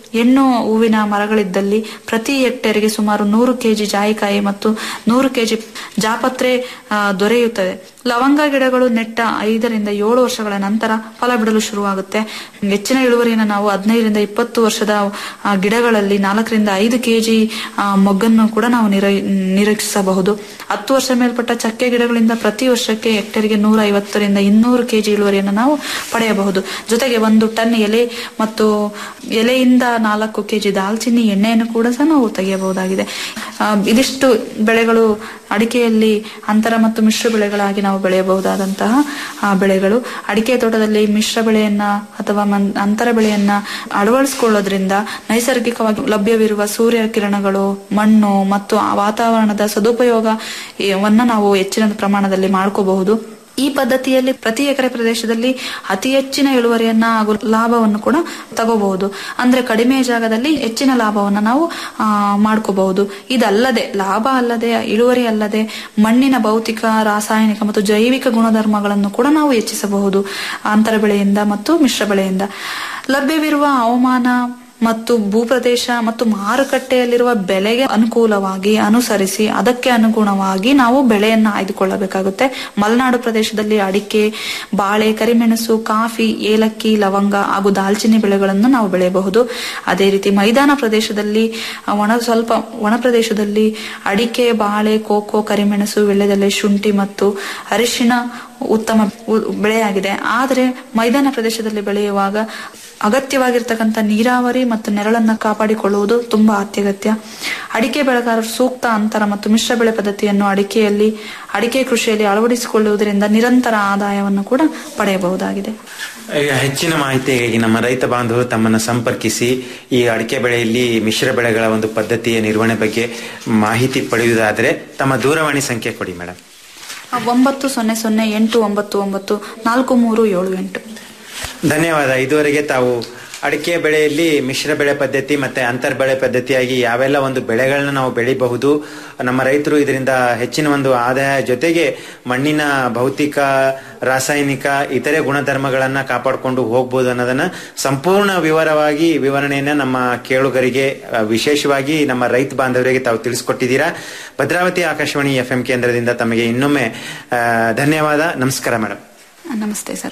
ಹೆಣ್ಣು ಹೂವಿನ ಮರಗಳಿದ್ದಲ್ಲಿ ಪ್ರತಿ ಹೆಕ್ಟೇರ್ಗೆ ಸುಮಾರು ನೂರು ಕೆಜಿ ಜಾಯಿಕಾಯಿ ಮತ್ತು ನೂರು ಕೆಜಿ ಜಾಪತ್ರೆ ಆ, ದೊರೆಯುತ್ತದೆ ಲವಂಗ ಗಿಡಗಳು ನೆಟ್ಟ ಐದರಿಂದ ಏಳು ವರ್ಷಗಳ ನಂತರ ಫಲ ಬಿಡಲು ಶುರುವಾಗುತ್ತೆ ಹೆಚ್ಚಿನ ಇಳುವರಿಯನ್ನು ನಾವು ಹದಿನೈದರಿಂದ ಇಪ್ಪತ್ತು ವರ್ಷದ ಆ, ಗಿಡಗಳಲ್ಲಿ ನಾಲ್ಕರಿಂದ ಐದು ಕೆಜಿ ಮೊಗ್ಗನ್ನು ಕೂಡ ನಾವು ನಿರ- ನಿರೀಕ್ಷಿಸಬಹುದು ಹತ್ತು ವರ್ಷ ಮೇಲ್ಪಟ್ಟ ಚಕ್ಕೆ ಗಿಡಗಳಿಂದ ಪ್ರತಿ ವರ್ಷಕ್ಕೆ ಹೆಕ್ಟೇರ್ಗೆ ನೂರ ಐವತ್ತರಿಂದ ಇನ್ನೂರು ಕೆಜಿ ಇಳುವರಿಯನ್ನು ನಾವು ಪಡೆಯಬಹುದು ಜೊತೆಗೆ ಒಂದು ಟನ್ ಎಲೆ ಮತ್ತು ಎಲೆಯಿಂದ ನಾಲ್ಕು ಕೆಜಿ ದಾಲ್ಚಿನ್ನಿ ಎಣ್ಣೆಯನ್ನು ಕೂಡ ಸಹ ನಾವು ತೆಗೆಯಬಹುದಾಗಿದೆ ಆ, ಇದಿಷ್ಟು ಬೆಳೆಗಳು ಅಡಿಕೆಯಲ್ಲಿ ಅಂತರ ಮತ್ತು ಮಿಶ್ರ ಬೆಳೆಗಳಾಗಿ ನಾವು ಬೆಳೆಯಬಹುದಾದಂತಹ ಆ, ಬೆಳೆಗಳು ಅಡಿಕೆ ತೋಟದಲ್ಲಿ ಮಿಶ್ರ ಬೆಳೆಯನ್ನ ಅಥವಾ ಮನ್- ಅಂತರ ಬೆಳೆಯನ್ನ ಅಳವಡಿಸಿಕೊಳ್ಳೋದ್ರಿಂದ ನೈಸರ್ಗಿಕವಾಗಿ ಲಭ್ಯವಿರುವ ಸೂರ್ಯ ಕಿರಣಗಳು ಮಣ್ಣು ಮತ್ತು ಆ ವಾತಾವರಣದ ಸದುಪಯೋಗ ಈ- ವನ್ನ ನಾವು ಹೆಚ್ಚಿನ ಪ್ರಮಾಣದಲ್ಲಿ ಮಾಡ್ಕೋಬಹುದು ಈ ಪದ್ಧತಿಯಲ್ಲಿ ಪ್ರತಿ ಎಕರೆ ಪ್ರದೇಶದಲ್ಲಿ ಅತಿ ಹೆಚ್ಚಿನ ಇಳುವರಿಯನ್ನ ಹಾಗೂ ಲಾಭವನ್ನು ಕೂಡ ತಗೋಬಹುದು ಅಂದ್ರೆ ಕಡಿಮೆ ಜಾಗದಲ್ಲಿ ಹೆಚ್ಚಿನ ಲಾಭವನ್ನ ನಾವು ಆ, ಮಾಡ್ಕೋಬಹುದು ಇದಲ್ಲದೆ ಲಾಭ ಅಲ್ಲದೆ ಇಳುವರಿ ಅಲ್ಲದೆ ಮಣ್ಣಿನ ಭೌತಿಕ ರಾಸಾಯನಿಕ ಮತ್ತು ಜೈವಿಕ ಗುಣಧರ್ಮಗಳನ್ನು ಕೂಡ ನಾವು ಹೆಚ್ಚಿಸಬಹುದು ಅಂತರ ಬೆಳೆಯಿಂದ ಮತ್ತು ಮಿಶ್ರ ಬೆಳೆಯಿಂದ ಲಭ್ಯವಿರುವ ಹವಾಮಾನ ಮತ್ತು ಭೂಪ್ರದೇಶ ಮತ್ತು ಮಾರುಕಟ್ಟೆಯಲ್ಲಿರುವ ಬೆಲೆಗೆ ಅನುಕೂಲವಾಗಿ ಅನುಸರಿಸಿ ಅದಕ್ಕೆ ಅನುಗುಣವಾಗಿ ನಾವು ಬೆಳೆಯನ್ನು ಆಯ್ದುಕೊಳ್ಳಬೇಕಾಗುತ್ತೆ ಮಲೆನಾಡು ಪ್ರದೇಶದಲ್ಲಿ ಅಡಿಕೆ ಬಾಳೆ ಕರಿಮೆಣಸು ಕಾಫಿ ಏಲಕ್ಕಿ ಲವಂಗ ಹಾಗೂ ದಾಲ್ಚಿನ್ನಿ ಬೆಳೆಗಳನ್ನು ನಾವು ಬೆಳೆಯಬಹುದು ಅದೇ ರೀತಿ ಮೈದಾನ ಪ್ರದೇಶದಲ್ಲಿ ಆ, ಒಣ ಸ್ವಲ್ಪ ಒಣ ಪ್ರದೇಶದಲ್ಲಿ ಅಡಿಕೆ ಬಾಳೆ ಕೋಕೋ ಕರಿಮೆಣಸು ವೀಳ್ಯದೆಲೆ ಶುಂಠಿ ಮತ್ತು ಅರಿಶಿಣ ಉತ್ತಮ ಉ- ಬೆಳೆಯಾಗಿದೆ ಆದರೆ ಮೈದಾನ ಪ್ರದೇಶದಲ್ಲಿ ಬೆಳೆಯುವಾಗ ಅಗತ್ಯವಾಗಿರ್ತಕ್ಕಂಥ ನೀರಾವರಿ ಮತ್ತು ನೆರಳನ್ನ ಕಾಪಾಡಿಕೊಳ್ಳುವುದು ತುಂಬಾ ಅತ್ಯಗತ್ಯ ಅಡಿಕೆ ಬೆಳೆಗಾರರು ಸೂಕ್ತ ಅಂತರ ಮತ್ತು ಮಿಶ್ರ ಬೆಳೆ ಪದ್ಧತಿಯನ್ನು ಅಡಿಕೆಯಲ್ಲಿ ಅಡಿಕೆ ಕೃಷಿಯಲ್ಲಿ ಅಳವಡಿಸಿಕೊಳ್ಳುವುದರಿಂದ ನಿರಂತರ ಆದಾಯವನ್ನು ಕೂಡ ಪಡೆಯಬಹುದಾಗಿದೆ ಈಗ ಹೆಚ್ಚಿನ ಮಾಹಿತಿಗಾಗಿ ನಮ್ಮ ರೈತ ಬಾಂಧವರು ತಮ್ಮನ್ನು ಸಂಪರ್ಕಿಸಿ ಈ ಅಡಿಕೆ ಬೆಳೆಯಲ್ಲಿ ಮಿಶ್ರ ಬೆಳೆಗಳ ಒಂದು ಪದ್ಧತಿಯ ನಿರ್ವಹಣೆ ಬಗ್ಗೆ ಮಾಹಿತಿ ಪಡೆಯುವುದಾದರೆ ತಮ್ಮ ದೂರವಾಣಿ ಸಂಖ್ಯೆ ಕೊಡಿ ಮೇಡಮ್ ಆ, ಒಂಬತ್ತು ಸೊನ್ನೆ ಸೊನ್ನೆ ಎಂಟು ಒಂಬತ್ತು ಒಂಬತ್ತು ನಾಲ್ಕು ಮೂರು ಏಳು ಎಂಟು ಧನ್ಯವಾದ ಇದುವರೆಗೆ ತಾವು ಅಡಿಕೆ ಬೆಳೆಯಲ್ಲಿ ಮಿಶ್ರ ಬೆಳೆ ಪದ್ಧತಿ ಮತ್ತೆ ಅಂತರ್ ಬೆಳೆ ಪದ್ಧತಿಯಾಗಿ ಯಾವೆಲ್ಲ ಒಂದು ಬೆಳೆಗಳನ್ನ ನಾವು ಬೆಳಿಬಹುದು ನಮ್ಮ ರೈತರು ಇದರಿಂದ ಹೆಚ್ಚಿನ ಒಂದು ಆದಾಯ ಜೊತೆಗೆ ಮಣ್ಣಿನ ಭೌತಿಕ ರಾಸಾಯನಿಕ ಇತರೆ ಗುಣಧರ್ಮಗಳನ್ನ ಕಾಪಾಡಿಕೊಂಡು ಹೋಗ್ಬೋದು ಅನ್ನೋದನ್ನ ಸಂಪೂರ್ಣ ವಿವರವಾಗಿ ವಿವರಣೆಯನ್ನ ನಮ್ಮ ಕೇಳುಗರಿಗೆ ಆ, ವಿಶೇಷವಾಗಿ ನಮ್ಮ ರೈತ ಬಾಂಧವರಿಗೆ ತಾವು ತಿಳಿಸ್ಕೊಟ್ಟಿದ್ದೀರಾ ಭದ್ರಾವತಿ ಆಕಾಶವಾಣಿ ಎಫ್ ಕೇಂದ್ರದಿಂದ ತಮಗೆ ಇನ್ನೊಮ್ಮೆ ಆ, ಧನ್ಯವಾದ ನಮಸ್ಕಾರ ಮೇಡಮ್ ನಮಸ್ತೆ ಸರ್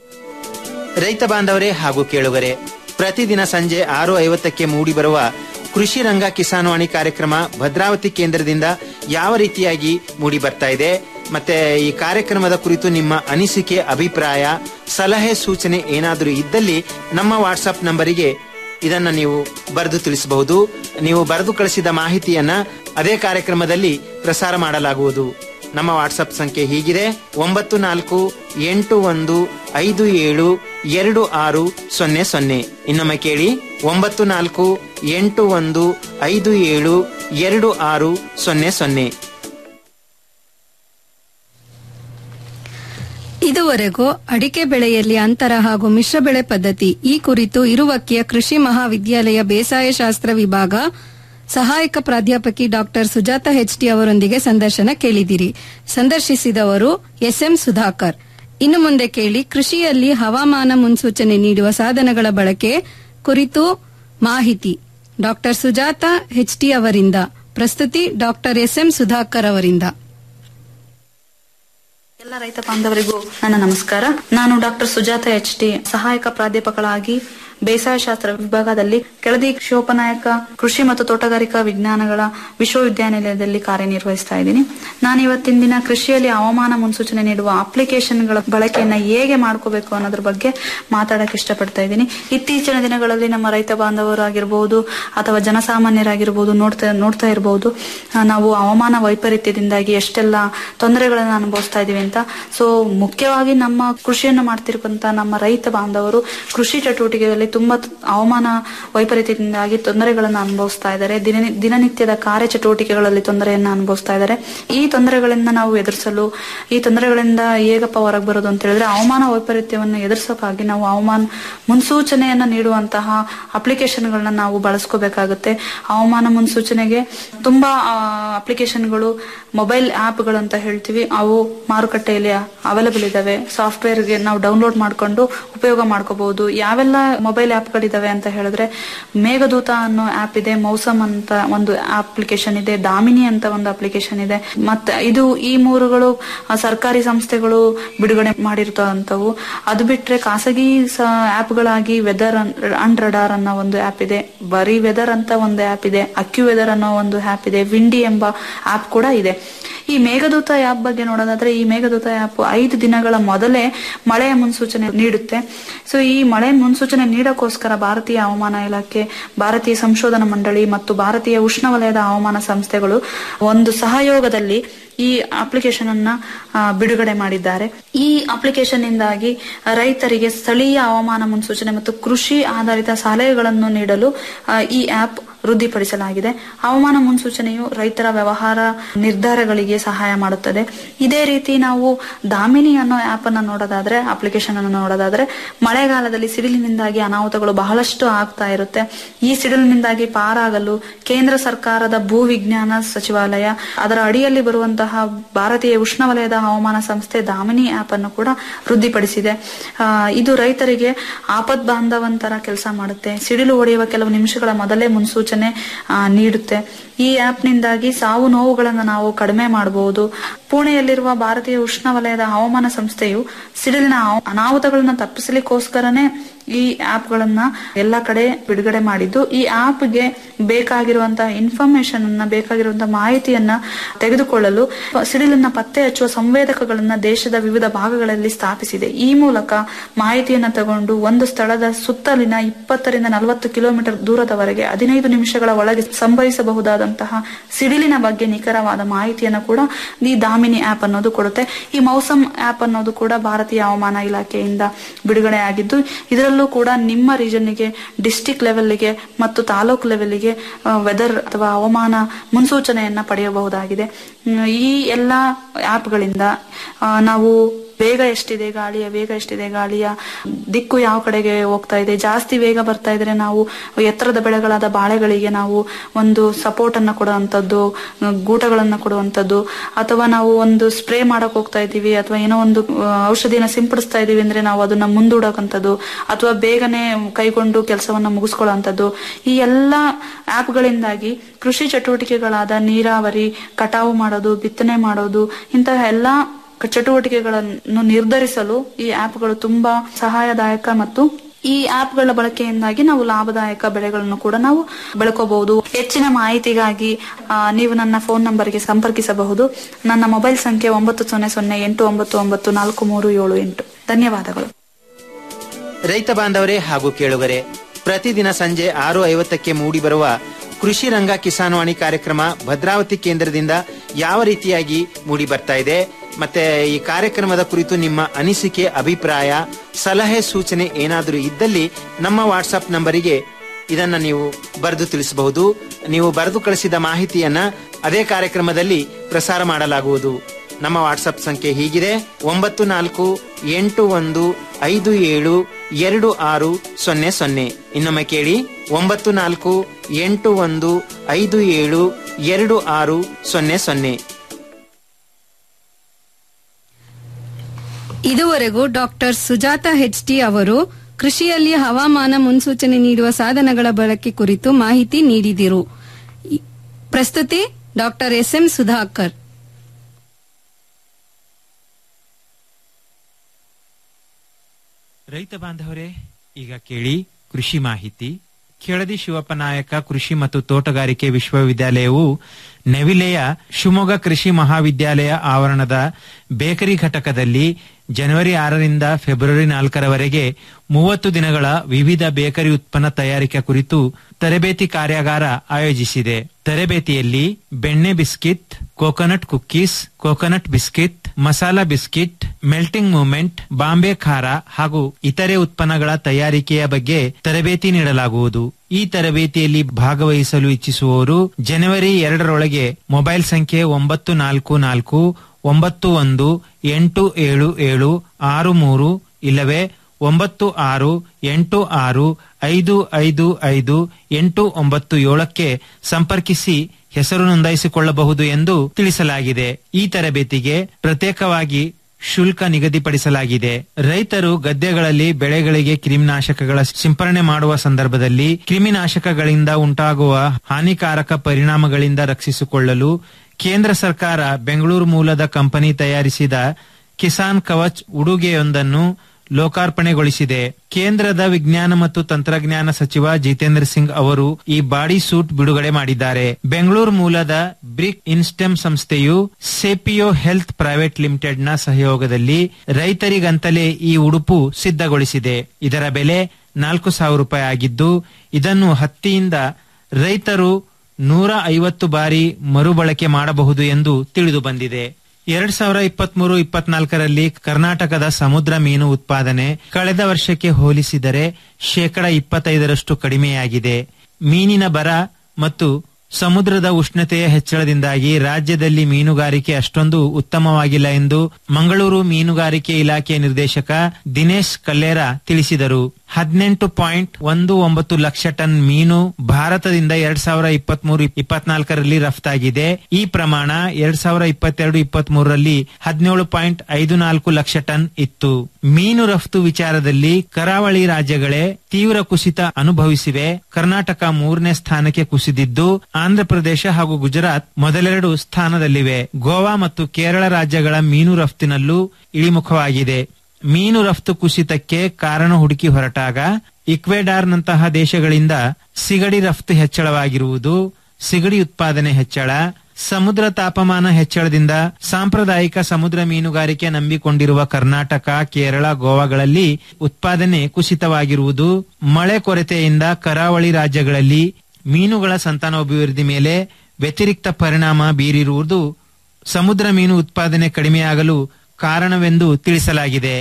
ರೈತ ಬಾಂಧವರೇ ಹಾಗೂ ಕೇಳುಗರೆ ಪ್ರತಿದಿನ ಸಂಜೆ ಆರು ಐವತ್ತಕ್ಕೆ ಮೂಡಿಬರುವ ಕೃಷಿ ರಂಗ ಕಿಸಾನ್ವಾಣಿ ಕಾರ್ಯಕ್ರಮ ಭದ್ರಾವತಿ ಕೇಂದ್ರದಿಂದ ಯಾವ ರೀತಿಯಾಗಿ ಮೂಡಿ ಬರ್ತಾ ಇದೆ ಮತ್ತೆ ಈ ಕಾರ್ಯಕ್ರಮದ ಕುರಿತು ನಿಮ್ಮ ಅನಿಸಿಕೆ ಅಭಿಪ್ರಾಯ ಸಲಹೆ ಸೂಚನೆ ಏನಾದರೂ ಇದ್ದಲ್ಲಿ ನಮ್ಮ ವಾಟ್ಸಪ್ ನಂಬರಿಗೆ ಇದನ್ನ ನೀವು ಬರೆದು ತಿಳಿಸಬಹುದು ನೀವು ಬರೆದು ಕಳಿಸಿದ ಮಾಹಿತಿಯನ್ನ ಅದೇ ಕಾರ್ಯಕ್ರಮದಲ್ಲಿ ಪ್ರಸಾರ ಮಾಡಲಾಗುವುದು ನಮ್ಮ ವಾಟ್ಸಪ್ ಸಂಖ್ಯೆ ಹೀಗಿದೆ ಒಂಬತ್ತು ನಾಲ್ಕು ಎಂಟು ಒಂದು ಐದು ಏಳು ಎರಡು ಆರು ಸೊನ್ನೆ ಸೊನ್ನೆ ಇನ್ನೊಮ್ಮೆ ಕೇಳಿ ಒಂಬತ್ತು ನಾಲ್ಕು ಎಂಟು ಒಂದು ಐದು ಏಳು ಎರಡು ಆರು ಸೊನ್ನೆ ಸೊನ್ನೆ ಇದುವರೆಗೂ ಅಡಿಕೆ ಬೆಳೆಯಲ್ಲಿ ಅಂತರ ಹಾಗೂ ಮಿಶ್ರ ಬೆಳೆ ಪದ್ಧತಿ ಈ ಕುರಿತು ಇರುವಕ್ಕಿಯ ಕೃಷಿ ಮಹಾವಿದ್ಯಾಲಯ ಬೇಸಾಯ ಶಾಸ್ತ್ರ ವಿಭಾಗ ಸಹಾಯಕ ಪ್ರಾಧ್ಯಾಪಕಿ ಡಾಕ್ಟರ್ ಸುಜಾತ ಹೆಚ್ಟಿ ಅವರೊಂದಿಗೆ ಸಂದರ್ಶನ ಕೇಳಿದಿರಿ ಸಂದರ್ಶಿಸಿದವರು ಎಸ್ಎಂ ಸುಧಾಕರ್ ಇನ್ನು ಮುಂದೆ ಕೇಳಿ ಕೃಷಿಯಲ್ಲಿ ಹವಾಮಾನ ಮುನ್ಸೂಚನೆ ನೀಡುವ ಸಾಧನಗಳ ಬಳಕೆ ಕುರಿತು ಮಾಹಿತಿ ಡಾಕ್ಟರ್ ಸುಜಾತ ಹೆಚ್ಟಿ ಅವರಿಂದ ಪ್ರಸ್ತುತಿ ಡಾಕ್ಟರ್ ಎಸ್ಎಂ ಸುಧಾಕರ್ ಅವರಿಂದ ಎಲ್ಲ ರೈತ ಬಾಂಧವರಿಗೂ ನನ್ನ ನಮಸ್ಕಾರ ನಾನು ಡಾಕ್ಟರ್ ಸುಜಾತ ಎಚ್ ಟಿ ಸಹಾಯಕ ಪ್ರಾಧ್ಯಾಪಕಳಾಗಿ ಬೇಸಾಯ ಶಾಸ್ತ್ರ ವಿಭಾಗದಲ್ಲಿ ಕೆಳದಿ ಶಿವೋಪನಾಯಕ ಕೃಷಿ ಮತ್ತು ತೋಟಗಾರಿಕಾ ವಿಜ್ಞಾನಗಳ ವಿಶ್ವವಿದ್ಯಾನಿಲಯದಲ್ಲಿ ಕಾರ್ಯನಿರ್ವಹಿಸ್ತಾ ಇದ್ದೀನಿ ನಾನು ಇವತ್ತಿನ ದಿನ ಕೃಷಿಯಲ್ಲಿ ಹವಾಮಾನ ಮುನ್ಸೂಚನೆ ನೀಡುವ ಅಪ್ಲಿಕೇಶನ್ಗಳ ಬಳಕೆಯನ್ನ ಹೇಗೆ ಮಾಡ್ಕೋಬೇಕು ಅನ್ನೋದ್ರ ಬಗ್ಗೆ ಮಾತಾಡಕ್ಕೆ ಇಷ್ಟಪಡ್ತಾ ಇದ್ದೀನಿ ಇತ್ತೀಚಿನ ದಿನಗಳಲ್ಲಿ ನಮ್ಮ ರೈತ ಬಾಂಧವರಾಗಿರ್ಬೋದು ಅಥವಾ ಜನಸಾಮಾನ್ಯರಾಗಿರ್ಬೋದು ನೋಡ್ತಾ ನೋಡ್ತಾ ಇರಬಹುದು ನಾವು ಹವಾಮಾನ ವೈಪರೀತ್ಯದಿಂದಾಗಿ ಎಷ್ಟೆಲ್ಲ ತೊಂದರೆಗಳನ್ನ ಅನುಭವಿಸ್ತಾ ಇದೀವಿ ಅಂತ ಸೊ ಮುಖ್ಯವಾಗಿ ನಮ್ಮ ಕೃಷಿಯನ್ನು ಮಾಡ್ತಿರುವಂತ ನಮ್ಮ ರೈತ ಬಾಂಧವರು ಕೃಷಿ ಚಟುವಟಿಕೆಗಳಲ್ಲಿ ತುಂಬಾ ತ- ಹವಾಮಾನ ವೈಪರೀತ್ಯದಿಂದಾಗಿ ತೊಂದರೆಗಳನ್ನು ಅನುಭವಿಸ್ತಾ ಇದ್ದಾರೆ ದಿನ ದಿನನಿತ್ಯದ ಕಾರ್ಯ ಚಟುವಟಿಕೆಗಳಲ್ಲಿ ತೊಂದರೆಯನ್ನ ಅನುಭವಿಸ್ತಾ ಇದ್ದಾರೆ ಈ ತೊಂದರೆಗಳಿಂದ ನಾವು ಎದುರಿಸಲು ಈ ತೊಂದರೆಗಳಿಂದ ಹೇಗಪ್ಪ ಹೊರಗೆ ಬರೋದು ಅಂತ ಹೇಳಿದ್ರೆ ಹವಾಮಾನ ವೈಪರೀತ್ಯವನ್ನು ಎದುರಿಸೋಕ್ಕಾಗಿ ನಾವು ಹವಾಮಾನ ಮುನ್ಸೂಚನೆಯನ್ನ ನೀಡುವಂತಹ ಅಪ್ಲಿಕೇಶನ್ಗಳನ್ನ ನಾವು ಬಳಸ್ಕೋಬೇಕಾಗುತ್ತೆ ಹವಾಮಾನ ಮುನ್ಸೂಚನೆಗೆ ತುಂಬಾ ಅಪ್ಲಿಕೇಶನ್ಗಳು ಮೊಬೈಲ್ ಆಪ್ಗಳು ಅಂತ ಹೇಳ್ತೀವಿ ಅವು ಮಾರುಕಟ್ಟೆಯಲ್ಲಿ ಅವೈಲಬಲ್ ಇದಾವೆ ಸಾಫ್ಟ್ವೇರ್ಗೆ ನಾವು ಡೌನ್ಲೋಡ್ ಮಾಡ್ಕೊಂಡು ಉಪಯೋಗ ಮಾಡ್ಕೋಬಹುದು ಯಾವೆಲ್ಲ ಮೊಬೈಲ್ ಮೊಬೈಲ್ ಆಪ್ಗಳಿದಾವೆ ಅಂತ ಹೇಳಿದ್ರೆ ಮೇಘದೂತ ಅನ್ನೋ ಆಪ್ ಇದೆ ಮೌಸಮ್ ಅಂತ ಒಂದು ಅಪ್ಲಿಕೇಶನ್ ಇದೆ ದಾಮಿನಿ ಅಂತ ಒಂದು ಅಪ್ಲಿಕೇಶನ್ ಇದೆ ಮತ್ತೆ ಇದು ಈ ಮೂರುಗಳು ಆ, ಸರ್ಕಾರಿ ಸಂಸ್ಥೆಗಳು ಬಿಡುಗಡೆ ಮಾಡಿರ್ತವಂತವು ಅದು ಬಿಟ್ರೆ ಖಾಸಗಿ ಆಪ್ಗಳಾಗಿ ವೆದರ್ ಅಂಡ್ ರಡಾರ್ ಅನ್ನೋ ಒಂದು ಆಪ್ ಇದೆ ಬರೀ ವೆದರ್ ಅಂತ ಒಂದು ಆಪ್ ಇದೆ ಅಕ್ಯು ವೆದರ್ ಅನ್ನೋ ಒಂದು ಆಪ್ ಇದೆ ವಿಂಡಿ ಎಂಬ ಆಪ್ ಕೂಡ ಇದೆ ಈ ಮೇಘದೂತ ಆಪ್ ಬಗ್ಗೆ ನೋಡೋದಾದ್ರೆ ಈ ಮೇಘದೂತ ಆಪ್ ಐದು ದಿನಗಳ ಮೊದಲೇ ಮಳೆಯ ಮುನ್ಸೂಚನೆ ನೀಡುತ್ತೆ ಸೊ ಈ ಮಳೆ ಮುನ್ಸೂಚನೆ ನೀಡೋಕ್ಕೋಸ್ಕರ ಭಾರತೀಯ ಹವಾಮಾನ ಇಲಾಖೆ ಭಾರತೀಯ ಸಂಶೋಧನಾ ಮಂಡಳಿ ಮತ್ತು ಭಾರತೀಯ ಉಷ್ಣವಲಯದ ಹವಾಮಾನ ಸಂಸ್ಥೆಗಳು ಒಂದು ಸಹಯೋಗದಲ್ಲಿ ಈ ಅಪ್ಲಿಕೇಶನ್ ಅನ್ನ ಆ, ಬಿಡುಗಡೆ ಮಾಡಿದ್ದಾರೆ ಈ ಅಪ್ಲಿಕೇಶನ್ ಇಂದಾಗಿ ರೈತರಿಗೆ ಸ್ಥಳೀಯ ಹವಾಮಾನ ಮುನ್ಸೂಚನೆ ಮತ್ತು ಕೃಷಿ ಆಧಾರಿತ ಸಲಹೆಗಳನ್ನು ನೀಡಲು ಆ, ಈ ಆಪ್ ವೃದ್ಧಿಪಡಿಸಲಾಗಿದೆ ಹವಾಮಾನ ಮುನ್ಸೂಚನೆಯು ರೈತರ ವ್ಯವಹಾರ ನಿರ್ಧಾರಗಳಿಗೆ ಸಹಾಯ ಮಾಡುತ್ತದೆ ಇದೇ ರೀತಿ ನಾವು ದಾಮಿನಿ ಅನ್ನೋ ಆಪ್ ಅನ್ನ ನೋಡೋದಾದ್ರೆ ಅಪ್ಲಿಕೇಶನ್ ಅನ್ನು ನೋಡೋದಾದ್ರೆ ಮಳೆಗಾಲದಲ್ಲಿ ಸಿಡಿಲಿನಿಂದಾಗಿ ಅನಾಹುತಗಳು ಬಹಳಷ್ಟು ಆಗ್ತಾ ಇರುತ್ತೆ ಈ ಸಿಡಿಲಿನಿಂದಾಗಿ ಪಾರಾಗಲು ಕೇಂದ್ರ ಸರ್ಕಾರದ ಭೂ ವಿಜ್ಞಾನ ಸಚಿವಾಲಯ ಅದರ ಅಡಿಯಲ್ಲಿ ಬರುವಂತಹ ಭಾರತೀಯ ಉಷ್ಣವಲಯದ ಹವಾಮಾನ ಸಂಸ್ಥೆ ದಾಮಿನಿ ಆಪ್ ಅನ್ನು ಕೂಡ ವೃದ್ಧಿಪಡಿಸಿದೆ ಆ, ಇದು ರೈತರಿಗೆ ಆಪತ್ ಬಾಂಧವಂತರ ಕೆಲಸ ಮಾಡುತ್ತೆ ಸಿಡಿಲು ಹೊಡೆಯುವ ಕೆಲವು ನಿಮಿಷಗಳ ಮೊದಲೇ ಮುನ್ಸೂಚನೆ ಆ, ನೀಡುತ್ತೆ ಈ ಆಪ್ ನಿಂದಾಗಿ ಸಾವು ನೋವುಗಳನ್ನು ನಾವು ಕಡಿಮೆ ಮಾಡಬಹುದು ಪುಣೆಯಲ್ಲಿರುವ ಭಾರತೀಯ ಉಷ್ಣವಲಯದ ಹವಾಮಾನ ಸಂಸ್ಥೆಯು ಸಿಡಿಲಿನ ಅವ- ಅನಾಹುತಗಳನ್ನ ತಪ್ಪಿಸಲಿಕ್ಕೋಸ್ಕರನೇ ಈ ಆಪ್ ಗಳನ್ನ ಎಲ್ಲಾ ಕಡೆ ಬಿಡುಗಡೆ ಮಾಡಿದ್ದು ಈ ಆಪ್ಗೆ ಬೇಕಾಗಿರುವಂತಹ ಇನ್ಫಾರ್ಮೇಶನ್ ಅನ್ನ ಬೇಕಾಗಿರುವಂತಹ ಮಾಹಿತಿಯನ್ನ ತೆಗೆದುಕೊಳ್ಳಲು ಸಿಡಿಲನ್ನ ಪತ್ತೆ ಹಚ್ಚುವ ಸಂವೇದಕಗಳನ್ನ ದೇಶದ ವಿವಿಧ ಭಾಗಗಳಲ್ಲಿ ಸ್ಥಾಪಿಸಿದೆ ಈ ಮೂಲಕ ಮಾಹಿತಿಯನ್ನ ತಗೊಂಡು ಒಂದು ಸ್ಥಳದ ಸುತ್ತಲಿನ ಇಪ್ಪತ್ತರಿಂದ ನಲವತ್ತು ಕಿಲೋಮೀಟರ್ ದೂರದವರೆಗೆ ಹದಿನೈದು ನಿಮಿಷಗಳ ಒಳಗೆ ಸಂಭವಿಸಬಹುದಾದಂತಹ ಸಿಡಿಲಿನ ಬಗ್ಗೆ ನಿಖರವಾದ ಮಾಹಿತಿಯನ್ನು ಕೂಡ ಈ ದಾಮಿನಿ ಆಪ್ ಅನ್ನೋದು ಕೊಡುತ್ತೆ ಈ ಮೌಸಮ್ ಆಪ್ ಅನ್ನೋದು ಕೂಡ ಭಾರತೀಯ ಹವಾಮಾನ ಇಲಾಖೆಯಿಂದ ಬಿಡುಗಡೆಯಾಗಿದ್ದು ಇದರಲ್ಲೂ ಕೂಡ ನಿಮ್ಮ ರೀಜನ್ಗೆ ಡಿಸ್ಟಿಕ್ ಲೆವೆಲ್ಗೆ ಮತ್ತು ತಾಲೂಕ್ ಲೆವೆಲ್ಗೆ ವೆದರ್ ಅಥವಾ ಹವಾಮಾನ ಮುನ್ಸೂಚನೆಯನ್ನ ಪಡೆಯಬಹುದಾಗಿದೆ ಹ್ಮ್, ಈ ಎಲ್ಲಾ ಆಪ್ಗಳಿಂದ ಆ, ನಾವು ವೇಗ ಎಷ್ಟಿದೆ ಗಾಳಿಯ ವೇಗ ಎಷ್ಟಿದೆ ಗಾಳಿಯ ದಿಕ್ಕು ಯಾವ ಕಡೆಗೆ ಹೋಗ್ತಾ ಇದೆ ಜಾಸ್ತಿ ವೇಗ ಬರ್ತಾ ಇದ್ರೆ ನಾವು ಎತ್ತರದ ಬೆಳೆಗಳಾದ ಬಾಳೆಗಳಿಗೆ ನಾವು ಒಂದು ಸಪೋರ್ಟ್ ಅನ್ನ ಕೊಡುವಂತದ್ದು ಗೂಟಗಳನ್ನ ಕೊಡುವಂತದ್ದು ಅಥವಾ ನಾವು ಒಂದು ಸ್ಪ್ರೇ ಮಾಡಕ್ ಹೋಗ್ತಾ ಇದೀವಿ ಅಥವಾ ಏನೋ ಒಂದು ಆ, ಔಷಧಿನ ಸಿಂಪಡಿಸ್ತಾ ಇದೀವಿ ಅಂದ್ರೆ ನಾವು ಅದನ್ನ ಮುಂದೂಡೋಕಂಥದ್ದು ಅಥವಾ ಬೇಗನೆ ಕೈಗೊಂಡು ಕೆಲಸವನ್ನ ಮುಗಿಸ್ಕೊಳ್ಳುವಂಥದ್ದು ಈ ಎಲ್ಲಾ ಆಪ್ಗಳಿಂದಾಗಿ ಕೃಷಿ ಚಟುವಟಿಕೆಗಳಾದ ನೀರಾವರಿ ಕಟಾವು ಮಾಡೋದು ಬಿತ್ತನೆ ಮಾಡೋದು ಇಂತಹ ಎಲ್ಲಾ ಚಟುವಟಿಕೆಗಳನ್ನು ನಿರ್ಧರಿಸಲು ಈ ಆಪ್ಗಳು ತುಂಬಾ ಸಹಾಯದಾಯಕ ಮತ್ತು ಈ ಆಪ್ಗಳ ಬಳಕೆಯಿಂದಾಗಿ ನಾವು ಲಾಭದಾಯಕ ಬೆಳೆಗಳನ್ನು ಕೂಡ ನಾವು ಬೆಳ್ಕೋಬಹುದು ಹೆಚ್ಚಿನ ಮಾಹಿತಿಗಾಗಿ ಆ, ನೀವು ನನ್ನ ಫೋನ್ ನಂಬರ್ಗೆ ಸಂಪರ್ಕಿಸಬಹುದು ನನ್ನ ಮೊಬೈಲ್ ಸಂಖ್ಯೆ ಒಂಬತ್ತು ಸೊನ್ನೆ ಸೊನ್ನೆ ಎಂಟು ಒಂಬತ್ತು ಒಂಬತ್ತು ನಾಲ್ಕು ಮೂರು ಏಳು ಎಂಟು ಧನ್ಯವಾದಗಳು ರೈತ ಬಾಂಧವರೇ ಹಾಗೂ ಕೇಳುಗರೆ ಪ್ರತಿದಿನ ಸಂಜೆ ಆರು ಐವತ್ತಕ್ಕೆ ಮೂಡಿಬರುವ ಕೃಷಿ ರಂಗ ಕಿಸಾನ್ವಾಣಿ ಕಾರ್ಯಕ್ರಮ ಭದ್ರಾವತಿ ಕೇಂದ್ರದಿಂದ ಯಾವ ರೀತಿಯಾಗಿ ಮೂಡಿ ಬರ್ತಾ ಇದೆ ಮತ್ತೆ ಈ ಕಾರ್ಯಕ್ರಮದ ಕುರಿತು ನಿಮ್ಮ ಅನಿಸಿಕೆ ಅಭಿಪ್ರಾಯ ಸಲಹೆ ಸೂಚನೆ ಏನಾದರೂ ಇದ್ದಲ್ಲಿ ನಮ್ಮ ವಾಟ್ಸಪ್ ನಂಬರಿಗೆ ಇದನ್ನ ನೀವು ಬರೆದು ತಿಳಿಸಬಹುದು ನೀವು ಬರೆದು ಕಳಿಸಿದ ಮಾಹಿತಿಯನ್ನ ಅದೇ ಕಾರ್ಯಕ್ರಮದಲ್ಲಿ ಪ್ರಸಾರ ಮಾಡಲಾಗುವುದು ನಮ್ಮ ವಾಟ್ಸಪ್ ಸಂಖ್ಯೆ ಹೀಗಿದೆ ಒಂಬತ್ತು ನಾಲ್ಕು ಎಂಟು ಒಂದು ಐದು ಏಳು ಎರಡು ಆರು ಸೊನ್ನೆ ಸೊನ್ನೆ ಇನ್ನೊಮ್ಮೆ ಕೇಳಿ ಒಂಬತ್ತು ನಾಲ್ಕು ಎಂಟು ಒಂದು ಐದು ಏಳು ಎರಡು ಆರು ಸೊನ್ನೆ ಸೊನ್ನೆ ಇದುವರೆಗೂ ಡಾಕ್ಟರ್ ಸುಜಾತ ಹೆಚ್ಟಿ ಅವರು ಕೃಷಿಯಲ್ಲಿ ಹವಾಮಾನ ಮುನ್ಸೂಚನೆ ನೀಡುವ ಸಾಧನಗಳ ಬಳಕೆ ಕುರಿತು ಮಾಹಿತಿ ನೀಡಿದಿರು ಈ- ಪ್ರಸ್ತುತಿ ಡಾಕ್ಟರ್ ಎಸ್ಎಂ ಸುಧಾಕರ್ ರೈತ ಬಾಂಧವರೇ ಈಗ ಕೇಳಿ ಕೃಷಿ ಮಾಹಿತಿ ಕೆಳದಿ ಶಿವಪ್ಪ ನಾಯಕ ಕೃಷಿ ಮತ್ತು ತೋಟಗಾರಿಕೆ ವಿಶ್ವವಿದ್ಯಾಲಯವು ನೆವಿಲೆಯ ಶಿವಮೊಗ್ಗ ಕೃಷಿ ಮಹಾವಿದ್ಯಾಲಯ ಆವರಣದ ಬೇಕರಿ ಘಟಕದಲ್ಲಿ ಜನವರಿ ಆರರಿಂದ ಫೆಬ್ರವರಿ ನಾಲ್ಕರವರೆಗೆ ಮೂವತ್ತು ದಿನಗಳ ವಿವಿಧ ಬೇಕರಿ ಉತ್ಪನ್ನ ತಯಾರಿಕೆ ಕುರಿತು ತರಬೇತಿ ಕಾರ್ಯಾಗಾರ ಆಯೋಜಿಸಿದೆ ತರಬೇತಿಯಲ್ಲಿ ಬೆಣ್ಣೆ biscuit coconut cookies coconut biscuit masala biscuit melting moment Bombay ಖಾರ ಹಾಗೂ ಇತರೆ ಉತ್ಪನ್ನಗಳ ತಯಾರಿಕೆಯ ಬಗ್ಗೆ ತರಬೇತಿ ನೀಡಲಾಗುವುದು ಈ ತರಬೇತಿಯಲ್ಲಿ ಭಾಗವಹಿಸಲು ಇಚ್ಛಿಸುವವರು ಜನವರಿ ಎರಡರೊಳಗೆ ಮೊಬೈಲ್ ಸಂಖ್ಯೆ ಒಂಬತ್ತು ನಾಲ್ಕು ನಾಲ್ಕು ಒಂಬತ್ತು ಒಂದು ಎಂಟು ಏಳು ಏಳು ಆರು ಮೂರು ಇಲ್ಲವೇ ಒಂಬತ್ತು ಆರು ಎಂಟು ಆರು ಐದು ಐದು ಐದು ಎಂಟು ಒಂಬತ್ತು ಏಳಕ್ಕೆ ಸಂಪರ್ಕಿಸಿ ಹೆಸರು ನೋಂದಾಯಿಸಿಕೊಳ್ಳಬಹುದು ಎಂದು ತಿಳಿಸಲಾಗಿದೆ ಈ ತರಬೇತಿಗೆ ಪ್ರತ್ಯೇಕವಾಗಿ ಶುಲ್ಕ ನಿಗದಿಪಡಿಸಲಾಗಿದೆ ರೈತರು ಗದ್ದೆಗಳಲ್ಲಿ ಬೆಳೆಗಳಿಗೆ ಕ್ರಿಮಿನಾಶಕಗಳ ಸಿಂಪರಣೆ ಮಾಡುವ ಸಂದರ್ಭದಲ್ಲಿ ಕ್ರಿಮಿನಾಶಕಗಳಿಂದ ಉಂಟಾಗುವ ಹಾನಿಕಾರಕ ಪರಿಣಾಮಗಳಿಂದ ರಕ್ಷಿಸಿಕೊಳ್ಳಲು ಕೇಂದ್ರ ಸರ್ಕಾರ ಬೆಂಗಳೂರು ಮೂಲದ ಕಂಪನಿ ತಯಾರಿಸಿದ ಕಿಸಾನ್ ಕವಚ್ ಉಡುಗೆಯೊಂದನ್ನು ಲೋಕಾರ್ಪಣೆಗೊಳಿಸಿದೆ ಕೇಂದ್ರದ ವಿಜ್ಞಾನ ಮತ್ತು ತಂತ್ರಜ್ಞಾನ ಸಚಿವ ಜಿತೇಂದ್ರ ಸಿಂಗ್ ಅವರು ಈ ಬಾಡಿ ಸೂಟ್ ಬಿಡುಗಡೆ ಮಾಡಿದ್ದಾರೆ ಬೆಂಗಳೂರು ಮೂಲದ ಬ್ರಿಕ್ ಇನ್ಸ್ಟೆಮ್ ಸಂಸ್ಥೆಯು ಸೆಪಿಯೋ ಹೆಲ್ತ್ ಪ್ರೈವೇಟ್ ಲಿಮಿಟೆಡ್ ನ ಸಹಯೋಗದಲ್ಲಿ ರೈತರಿಗಂತಲೇ ಈ ಉಡುಪು ಸಿದ್ಧಗೊಳಿಸಿದೆ ಇದರ ಬೆಲೆ ನಾಲ್ಕು ಸಾವಿರ ರೂಪಾಯಿ ಆಗಿದ್ದು ಇದನ್ನು ಹತ್ತಿಯಿಂದ ರೈತರು ನೂರ ಐವತ್ತು ಬಾರಿ ಮರುಬಳಕೆ ಮಾಡಬಹುದು ಎಂದು ತಿಳಿದು ಬಂದಿದೆ ಎರಡ್ ಸಾವಿರ ಇಪ್ಪತ್ಮೂರು ಇಪ್ಪತ್ನಾಲ್ಕರಲ್ಲಿ ಕರ್ನಾಟಕದ ಸಮುದ್ರ ಮೀನು ಉತ್ಪಾದನೆ ಕಳೆದ ವರ್ಷಕ್ಕೆ ಹೋಲಿಸಿದರೆ ಶೇಕಡ ಇಪ್ಪತ್ತೈದರಷ್ಟು ಕಡಿಮೆಯಾಗಿದೆ ಮೀನಿನ ಬರ ಮತ್ತು ಸಮುದ್ರದ ಉಷ್ಣತೆಯ ಹೆಚ್ಚಳದಿಂದಾಗಿ ರಾಜ್ಯದಲ್ಲಿ ಮೀನುಗಾರಿಕೆ ಅಷ್ಟೊಂದು ಉತ್ತಮವಾಗಿಲ್ಲ ಎಂದು ಮಂಗಳೂರು ಮೀನುಗಾರಿಕೆ ಇಲಾಖೆ ನಿರ್ದೇಶಕ ದಿನೇಶ್ ಕಲ್ಲೇರ ತಿಳಿಸಿದರು ಹದಿನೆಂಟು ಪಾಯಿಂಟ್ ಒಂದು ಒಂಬತ್ತು ಲಕ್ಷ ಟನ್ ಮೀನು ಭಾರತದಿಂದ ಎರಡ್ ಸಾವಿರ ಇಪ್ಪತ್ಮೂರು ಇಪ್ಪತ್ನಾಲ್ಕರಲ್ಲಿ ರಫ್ತಾಗಿದೆ ಈ ಪ್ರಮಾಣ ಎರಡ್ ಸಾವಿರ ಇಪ್ಪತ್ತೆರಡು ಇಪ್ಪತ್ತ್ ಮೂರರಲ್ಲಿ ಹದಿನೇಳು ಪಾಯಿಂಟ್ ಐದು ನಾಲ್ಕು ಲಕ್ಷ ಟನ್ ಇತ್ತು ಮೀನು ರಫ್ತು ವಿಚಾರದಲ್ಲಿ ಕರಾವಳಿ ರಾಜ್ಯಗಳೇ ತೀವ್ರ ಕುಸಿತ ಅನುಭವಿಸಿವೆ ಕರ್ನಾಟಕ ಮೂರನೇ ಸ್ಥಾನಕ್ಕೆ ಕುಸಿದಿದ್ದು ಆಂಧ್ರಪ್ರದೇಶ ಹಾಗೂ ಗುಜರಾತ್ ಮೊದಲೆರಡು ಸ್ಥಾನದಲ್ಲಿವೆ ಗೋವಾ ಮತ್ತು ಕೇರಳ ರಾಜ್ಯಗಳ ಮೀನು ರಫ್ತಿನಲ್ಲೂ ಇಳಿಮುಖವಾಗಿದೆ ಮೀನು ರಫ್ತು ಕುಸಿತಕ್ಕೆ ಕಾರಣ ಹುಡುಕಿ ಹೊರಟಾಗ ಇಕ್ವೆಡಾರ್ನಂತಹ ದೇಶಗಳಿಂದ ಸಿಗಡಿ ರಫ್ತು ಹೆಚ್ಚಳವಾಗಿರುವುದು ಸಿಗಡಿ ಉತ್ಪಾದನೆ ಹೆಚ್ಚಳ ಸಮುದ್ರ ತಾಪಮಾನ ಹೆಚ್ಚಳದಿಂದ ಸಾಂಪ್ರದಾಯಿಕ ಸಮುದ್ರ ಮೀನುಗಾರಿಕೆ ನಂಬಿಕೊಂಡಿರುವ ಕರ್ನಾಟಕ ಕೇರಳ ಗೋವಾಗಳಲ್ಲಿ ಉತ್ಪಾದನೆ ಕುಸಿತವಾಗಿರುವುದು ಮಳೆ ಕೊರತೆಯಿಂದ ಕರಾವಳಿ ರಾಜ್ಯಗಳಲ್ಲಿ ಮೀನುಗಳ ಸಂತಾನೋಭಿವೃದ್ಧಿ ಮೇಲೆ ವ್ಯತಿರಿಕ್ತ ಪರಿಣಾಮ ಬೀರಿರುವುದು ಸಮುದ್ರ ಮೀನು ಉತ್ಪಾದನೆ ಕಡಿಮೆಯಾಗಲು ಕಾರಣವೆಂದು ತಿಳಿಸಲಾಗಿದೆ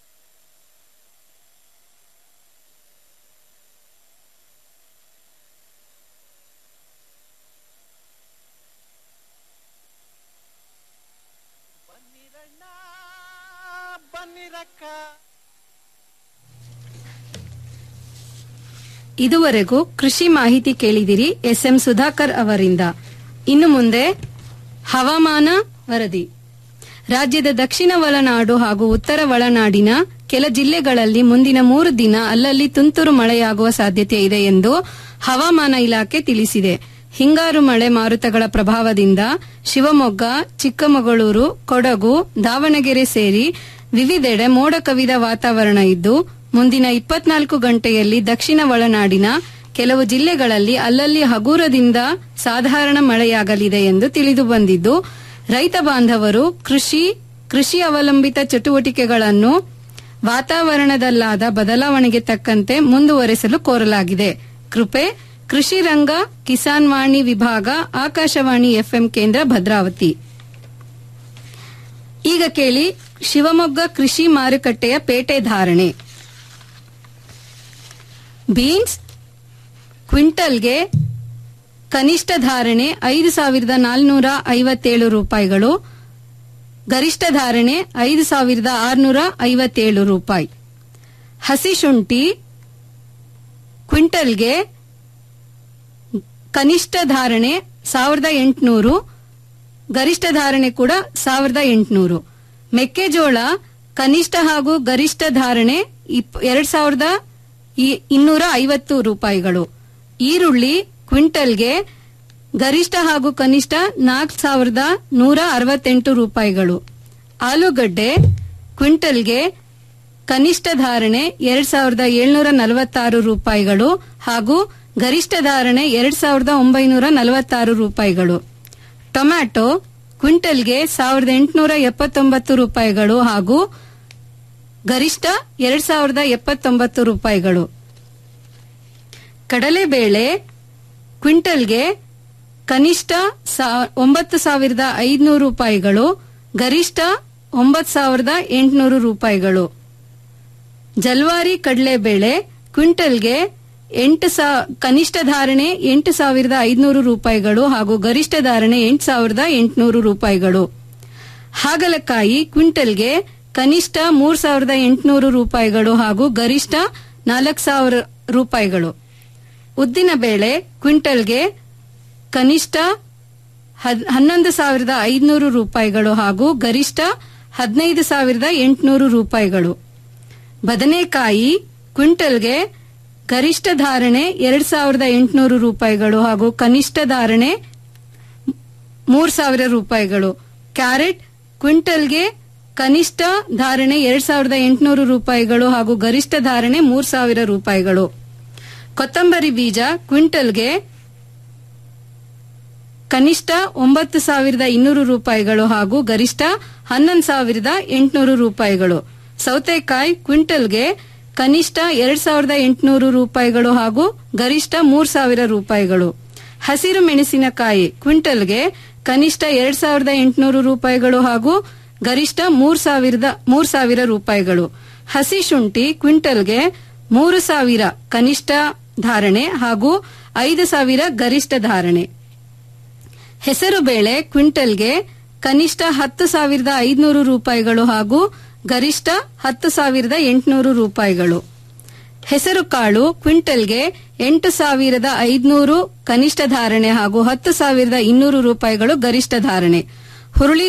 ಇದುವರೆಗೂ ಕೃಷಿ ಮಾಹಿತಿ ಕೇಳಿದಿರಿ ಎಸ್ಎಂ ಸುಧಾಕರ್ ಅವರಿಂದ ಇನ್ನು ಮುಂದೆ ಹವಾಮಾನ ವರದಿ ರಾಜ್ಯದ ದಕ್ಷಿಣ ಒಳನಾಡು ಹಾಗೂ ಉತ್ತರ ಒಳನಾಡಿನ ಕೆಲ ಜಿಲ್ಲೆಗಳಲ್ಲಿ ಮುಂದಿನ ಮೂರು ದಿನ ಅಲ್ಲಲ್ಲಿ ತುಂತುರು ಮಳೆಯಾಗುವ ಸಾಧ್ಯತೆ ಇದೆ ಎಂದು ಹವಾಮಾನ ಇಲಾಖೆ ತಿಳಿಸಿದೆ ಹಿಂಗಾರು ಮಳೆ ಮಾರುತಗಳ ಪ್ರಭಾವದಿಂದ ಶಿವಮೊಗ್ಗ ಚಿಕ್ಕಮಗಳೂರು ಕೊಡಗು ದಾವಣಗೆರೆ ಸೇರಿ ವಿವಿಧೆಡೆ ಮೋಡ ಕವಿದ ವಾತಾವರಣ ಇದ್ದು ಮುಂದಿನ ಇಪ್ಪತ್ನಾಲ್ಕು ಗಂಟೆಯಲ್ಲಿ ದಕ್ಷಿಣ ಒಳನಾಡಿನ ಕೆಲವು ಜಿಲ್ಲೆಗಳಲ್ಲಿ ಅಲ್ಲಲ್ಲಿ ಹಗುರದಿಂದ ಸಾಧಾರಣ ಮಳೆಯಾಗಲಿದೆ ಎಂದು ತಿಳಿದು ಬಂದಿದ್ದು ರೈತ ಬಾಂಧವರು ಕೃಷಿ ಕೃಷಿ ಅವಲಂಬಿತ ಚಟುವಟಿಕೆಗಳನ್ನು ವಾತಾವರಣದಲ್ಲಾದ ಬದಲಾವಣೆಗೆ ತಕ್ಕಂತೆ ಮುಂದುವರೆಸಲು ಕೋರಲಾಗಿದೆ ಕೃಪೆ ಕೃಷಿ ರಂಗ ಕಿಸಾನ್ ವಾಣಿ ವಿಭಾಗ ಆಕಾಶವಾಣಿ ಎಫ್ಎಂ ಕೇಂದ್ರ ಭದ್ರಾವತಿ ಈಗ ಕೇಳಿ ಶಿವಮೊಗ್ಗ ಕೃಷಿ ಮಾರುಕಟ್ಟೆಯ ಪೇಟೆ ಧಾರಣೆ ಬೀನ್ಸ್ ಕ್ವಿಂಟಲ್ಗೆ ಕನಿಷ್ಠ ಧಾರಣೆ ಐದು ಸಾವಿರದ ನಾಲ್ನೂರ ಐವತ್ತೇಳು ರೂಪಾಯಿಗಳು ಗರಿಷ್ಠ ಧಾರಣೆ ಐದು ಸಾವಿರದ ಆರುನೂರ ಐವತ್ತೇಳು ರೂಪಾಯಿ ಹಸಿ ಶುಂಠಿ ಕ್ವಿಂಟಲ್ಗೆ ಕನಿಷ್ಠ ಧಾರಣೆ ಸಾವಿರದ ಎಂಟುನೂರು ಗರಿಷ್ಠ ಧಾರಣೆ ಕೂಡ ಸಾವಿರದ ಎಂಟುನೂರು ಮೆಕ್ಕೆಜೋಳ ಕನಿಷ್ಠ ಹಾಗೂ ಗರಿಷ್ಠ ಧಾರಣೆ ಎರಡ್ ಸಾವಿರದ ಇನ್ನೂರ ಐವತ್ತು ರೂಪಾಯಿಗಳು ಈರುಳ್ಳಿ ಕ್ವಿಂಟಲ್ಗೆ ಗರಿಷ್ಠ ಹಾಗೂ ಕನಿಷ್ಠ ನಾಲ್ಕು ಸಾವಿರದ ನೂರ ಅರವತ್ತೆಂಟು ರೂಪಾಯಿಗಳು ಆಲೂಗಡ್ಡೆ ಕ್ವಿಂಟಲ್ಗೆ ಕನಿಷ್ಠ ಧಾರಣೆ ಎರಡ್ ಸಾವಿರದ ಏಳ್ನೂರ ನಲವತ್ತಾರು ರೂಪಾಯಿಗಳು ಹಾಗೂ ಗರಿಷ್ಠ ಧಾರಣೆ ಎರಡ್ ಸಾವಿರದ ಒಂಬೈನೂರ ನಲವತ್ತಾರು ರೂಪಾಯಿಗಳು ಟೊಮ್ಯಾಟೊ ಕ್ವಿಂಟಲ್ಗೆ ಸಾವಿರದ ಎಂಟುನೂರ ಎಪ್ಪತ್ತೊಂಬತ್ತು ರೂಪಾಯಿಗಳು ಹಾಗೂ ಗರಿಷ್ಠ ಎರಡ್ ಸಾವಿರದ ಎಪ್ಪತ್ತೊಂಬತ್ತು ರೂಪಾಯಿಗಳು ಕಡಲೆಬೇಳೆ ಕ್ವಿಂಟಲ್ಗೆ ಕನಿಷ್ಠ ಒಂಬತ್ತು ಸಾವಿರದ ಐದುನೂರು ರೂಪಾಯಿಗಳು ಗರಿಷ್ಠ ಒಂಬತ್ತು ಸಾವಿರದ ಎಂಟುನೂರು ರೂಪಾಯಿಗಳು ಜಲ್ವಾರಿ ಕಡಲೆಬೇಳೆ ಕ್ವಿಂಟಲ್ಗೆ ಎಂಟು ಕನಿಷ್ಠ ಧಾರಣೆ ಎಂಟು ಸಾವಿರದ ಐದುನೂರು ರೂಪಾಯಿಗಳು ಹಾಗೂ ಗರಿಷ್ಠ ಧಾರಣೆ ಎಂಟು ಸಾವಿರದ ಎಂಟುನೂರು ರೂಪಾಯಿಗಳು ಹಾಗಲಕಾಯಿ ಕ್ವಿಂಟಲ್ಗೆ ಕನಿಷ್ಠ ಮೂರ್ ಸಾವಿರದ ಎಂಟುನೂರು ರೂಪಾಯಿಗಳು ಹಾಗೂ ಗರಿಷ್ಠ ನಾಲ್ಕು ಸಾವಿರ ರೂಪಾಯಿಗಳು ಉದ್ದಿನ ಬೇಳೆ ಕ್ವಿಂಟಲ್ಗೆ ಕನಿಷ್ಠ ಹನ್ನೊಂದು ಸಾವಿರದ ಐದುನೂರು ರೂಪಾಯಿಗಳು ಹಾಗೂ ಗರಿಷ್ಠ ಹದಿನೈದು ಸಾವಿರದ ಎಂಟುನೂರು ರೂಪಾಯಿಗಳು ಬದನೆಕಾಯಿ ಕ್ವಿಂಟಲ್ಗೆ ಗರಿಷ್ಠ ಧಾರಣೆ ಎರಡ್ ಸಾವಿರದ ಎಂಟುನೂರು ರೂಪಾಯಿಗಳು ಹಾಗೂ ಕನಿಷ್ಠ ಧಾರಣೆ ಮೂರ್ ಸಾವಿರ ರೂಪಾಯಿಗಳು ಕ್ಯಾರೆಟ್ ಕ್ವಿಂಟಲ್ಗೆ ಕನಿಷ್ಠ ಧಾರಣೆ ಎರಡ್ ಸಾವಿರದ ಎಂಟುನೂರು ರೂಪಾಯಿಗಳು ಹಾಗೂ ಗರಿಷ್ಠ ಧಾರಣೆ ಮೂರ್ ಸಾವಿರ ರೂಪಾಯಿಗಳು ಕೊತ್ತಂಬರಿ ಬೀಜ ಕ್ವಿಂಟಲ್ಗೆ ಕನಿಷ್ಠ ಒಂಬತ್ತು ಸಾವಿರದ ಇನ್ನೂರು ರೂಪಾಯಿಗಳು ಹಾಗೂ ಗರಿಷ್ಠ ಹನ್ನೊಂದು ಸಾವಿರದ ಎಂಟುನೂರು ರೂಪಾಯಿಗಳು ಸೌತೆಕಾಯಿ ಕ್ವಿಂಟಲ್ಗೆ ಕನಿಷ್ಠ ಎರಡ್ ಸಾವಿರದ ಎಂಟುನೂರು ರೂಪಾಯಿಗಳು ಹಾಗೂ ಗರಿಷ್ಠ ಮೂರ್ ಸಾವಿರ ರೂಪಾಯಿಗಳು ಹಸಿರು ಮೆಣಸಿನಕಾಯಿ ಕ್ವಿಂಟಲ್ಗೆ ಕನಿಷ್ಠ ಎರಡ್ ಸಾವಿರದ ಎಂಟುನೂರು ರೂಪಾಯಿಗಳು ಹಾಗೂ ಗರಿಷ್ಠ ಮೂರ್ ಸಾವಿರದ ಮೂರ್ ಸಾವಿರ ರೂಪಾಯಿಗಳು ಹಸಿ ಶುಂಠಿ ಕ್ವಿಂಟಲ್ಗೆ ಮೂರು ಸಾವಿರ ಕನಿಷ್ಠ ಧಾರಣೆ ಹಾಗೂ ಐದು ಸಾವಿರ ಗರಿಷ್ಠ ಧಾರಣೆ ಹೆಸರುಬೇಳೆ ಕ್ವಿಂಟಲ್ಗೆ ಕನಿಷ್ಠ ಹತ್ತು ಸಾವಿರದ ಐದುನೂರು ರೂಪಾಯಿಗಳು ಹಾಗೂ ಗರಿಷ್ಠ ಹತ್ತು ಸಾವಿರದ ಎಂಟುನೂರು ರೂಪಾಯಿಗಳು ಹೆಸರು ಕಾಳು ಕ್ವಿಂಟಲ್ಗೆ ಎಂಟು ಸಾವಿರದ ಐದುನೂರು ಕನಿಷ್ಠ ಧಾರಣೆ ಹಾಗೂ ಹತ್ತು ಸಾವಿರದ ಇನ್ನೂರು ರೂಪಾಯಿಗಳು ಗರಿಷ್ಠ ಧಾರಣೆ ಹುರುಳಿ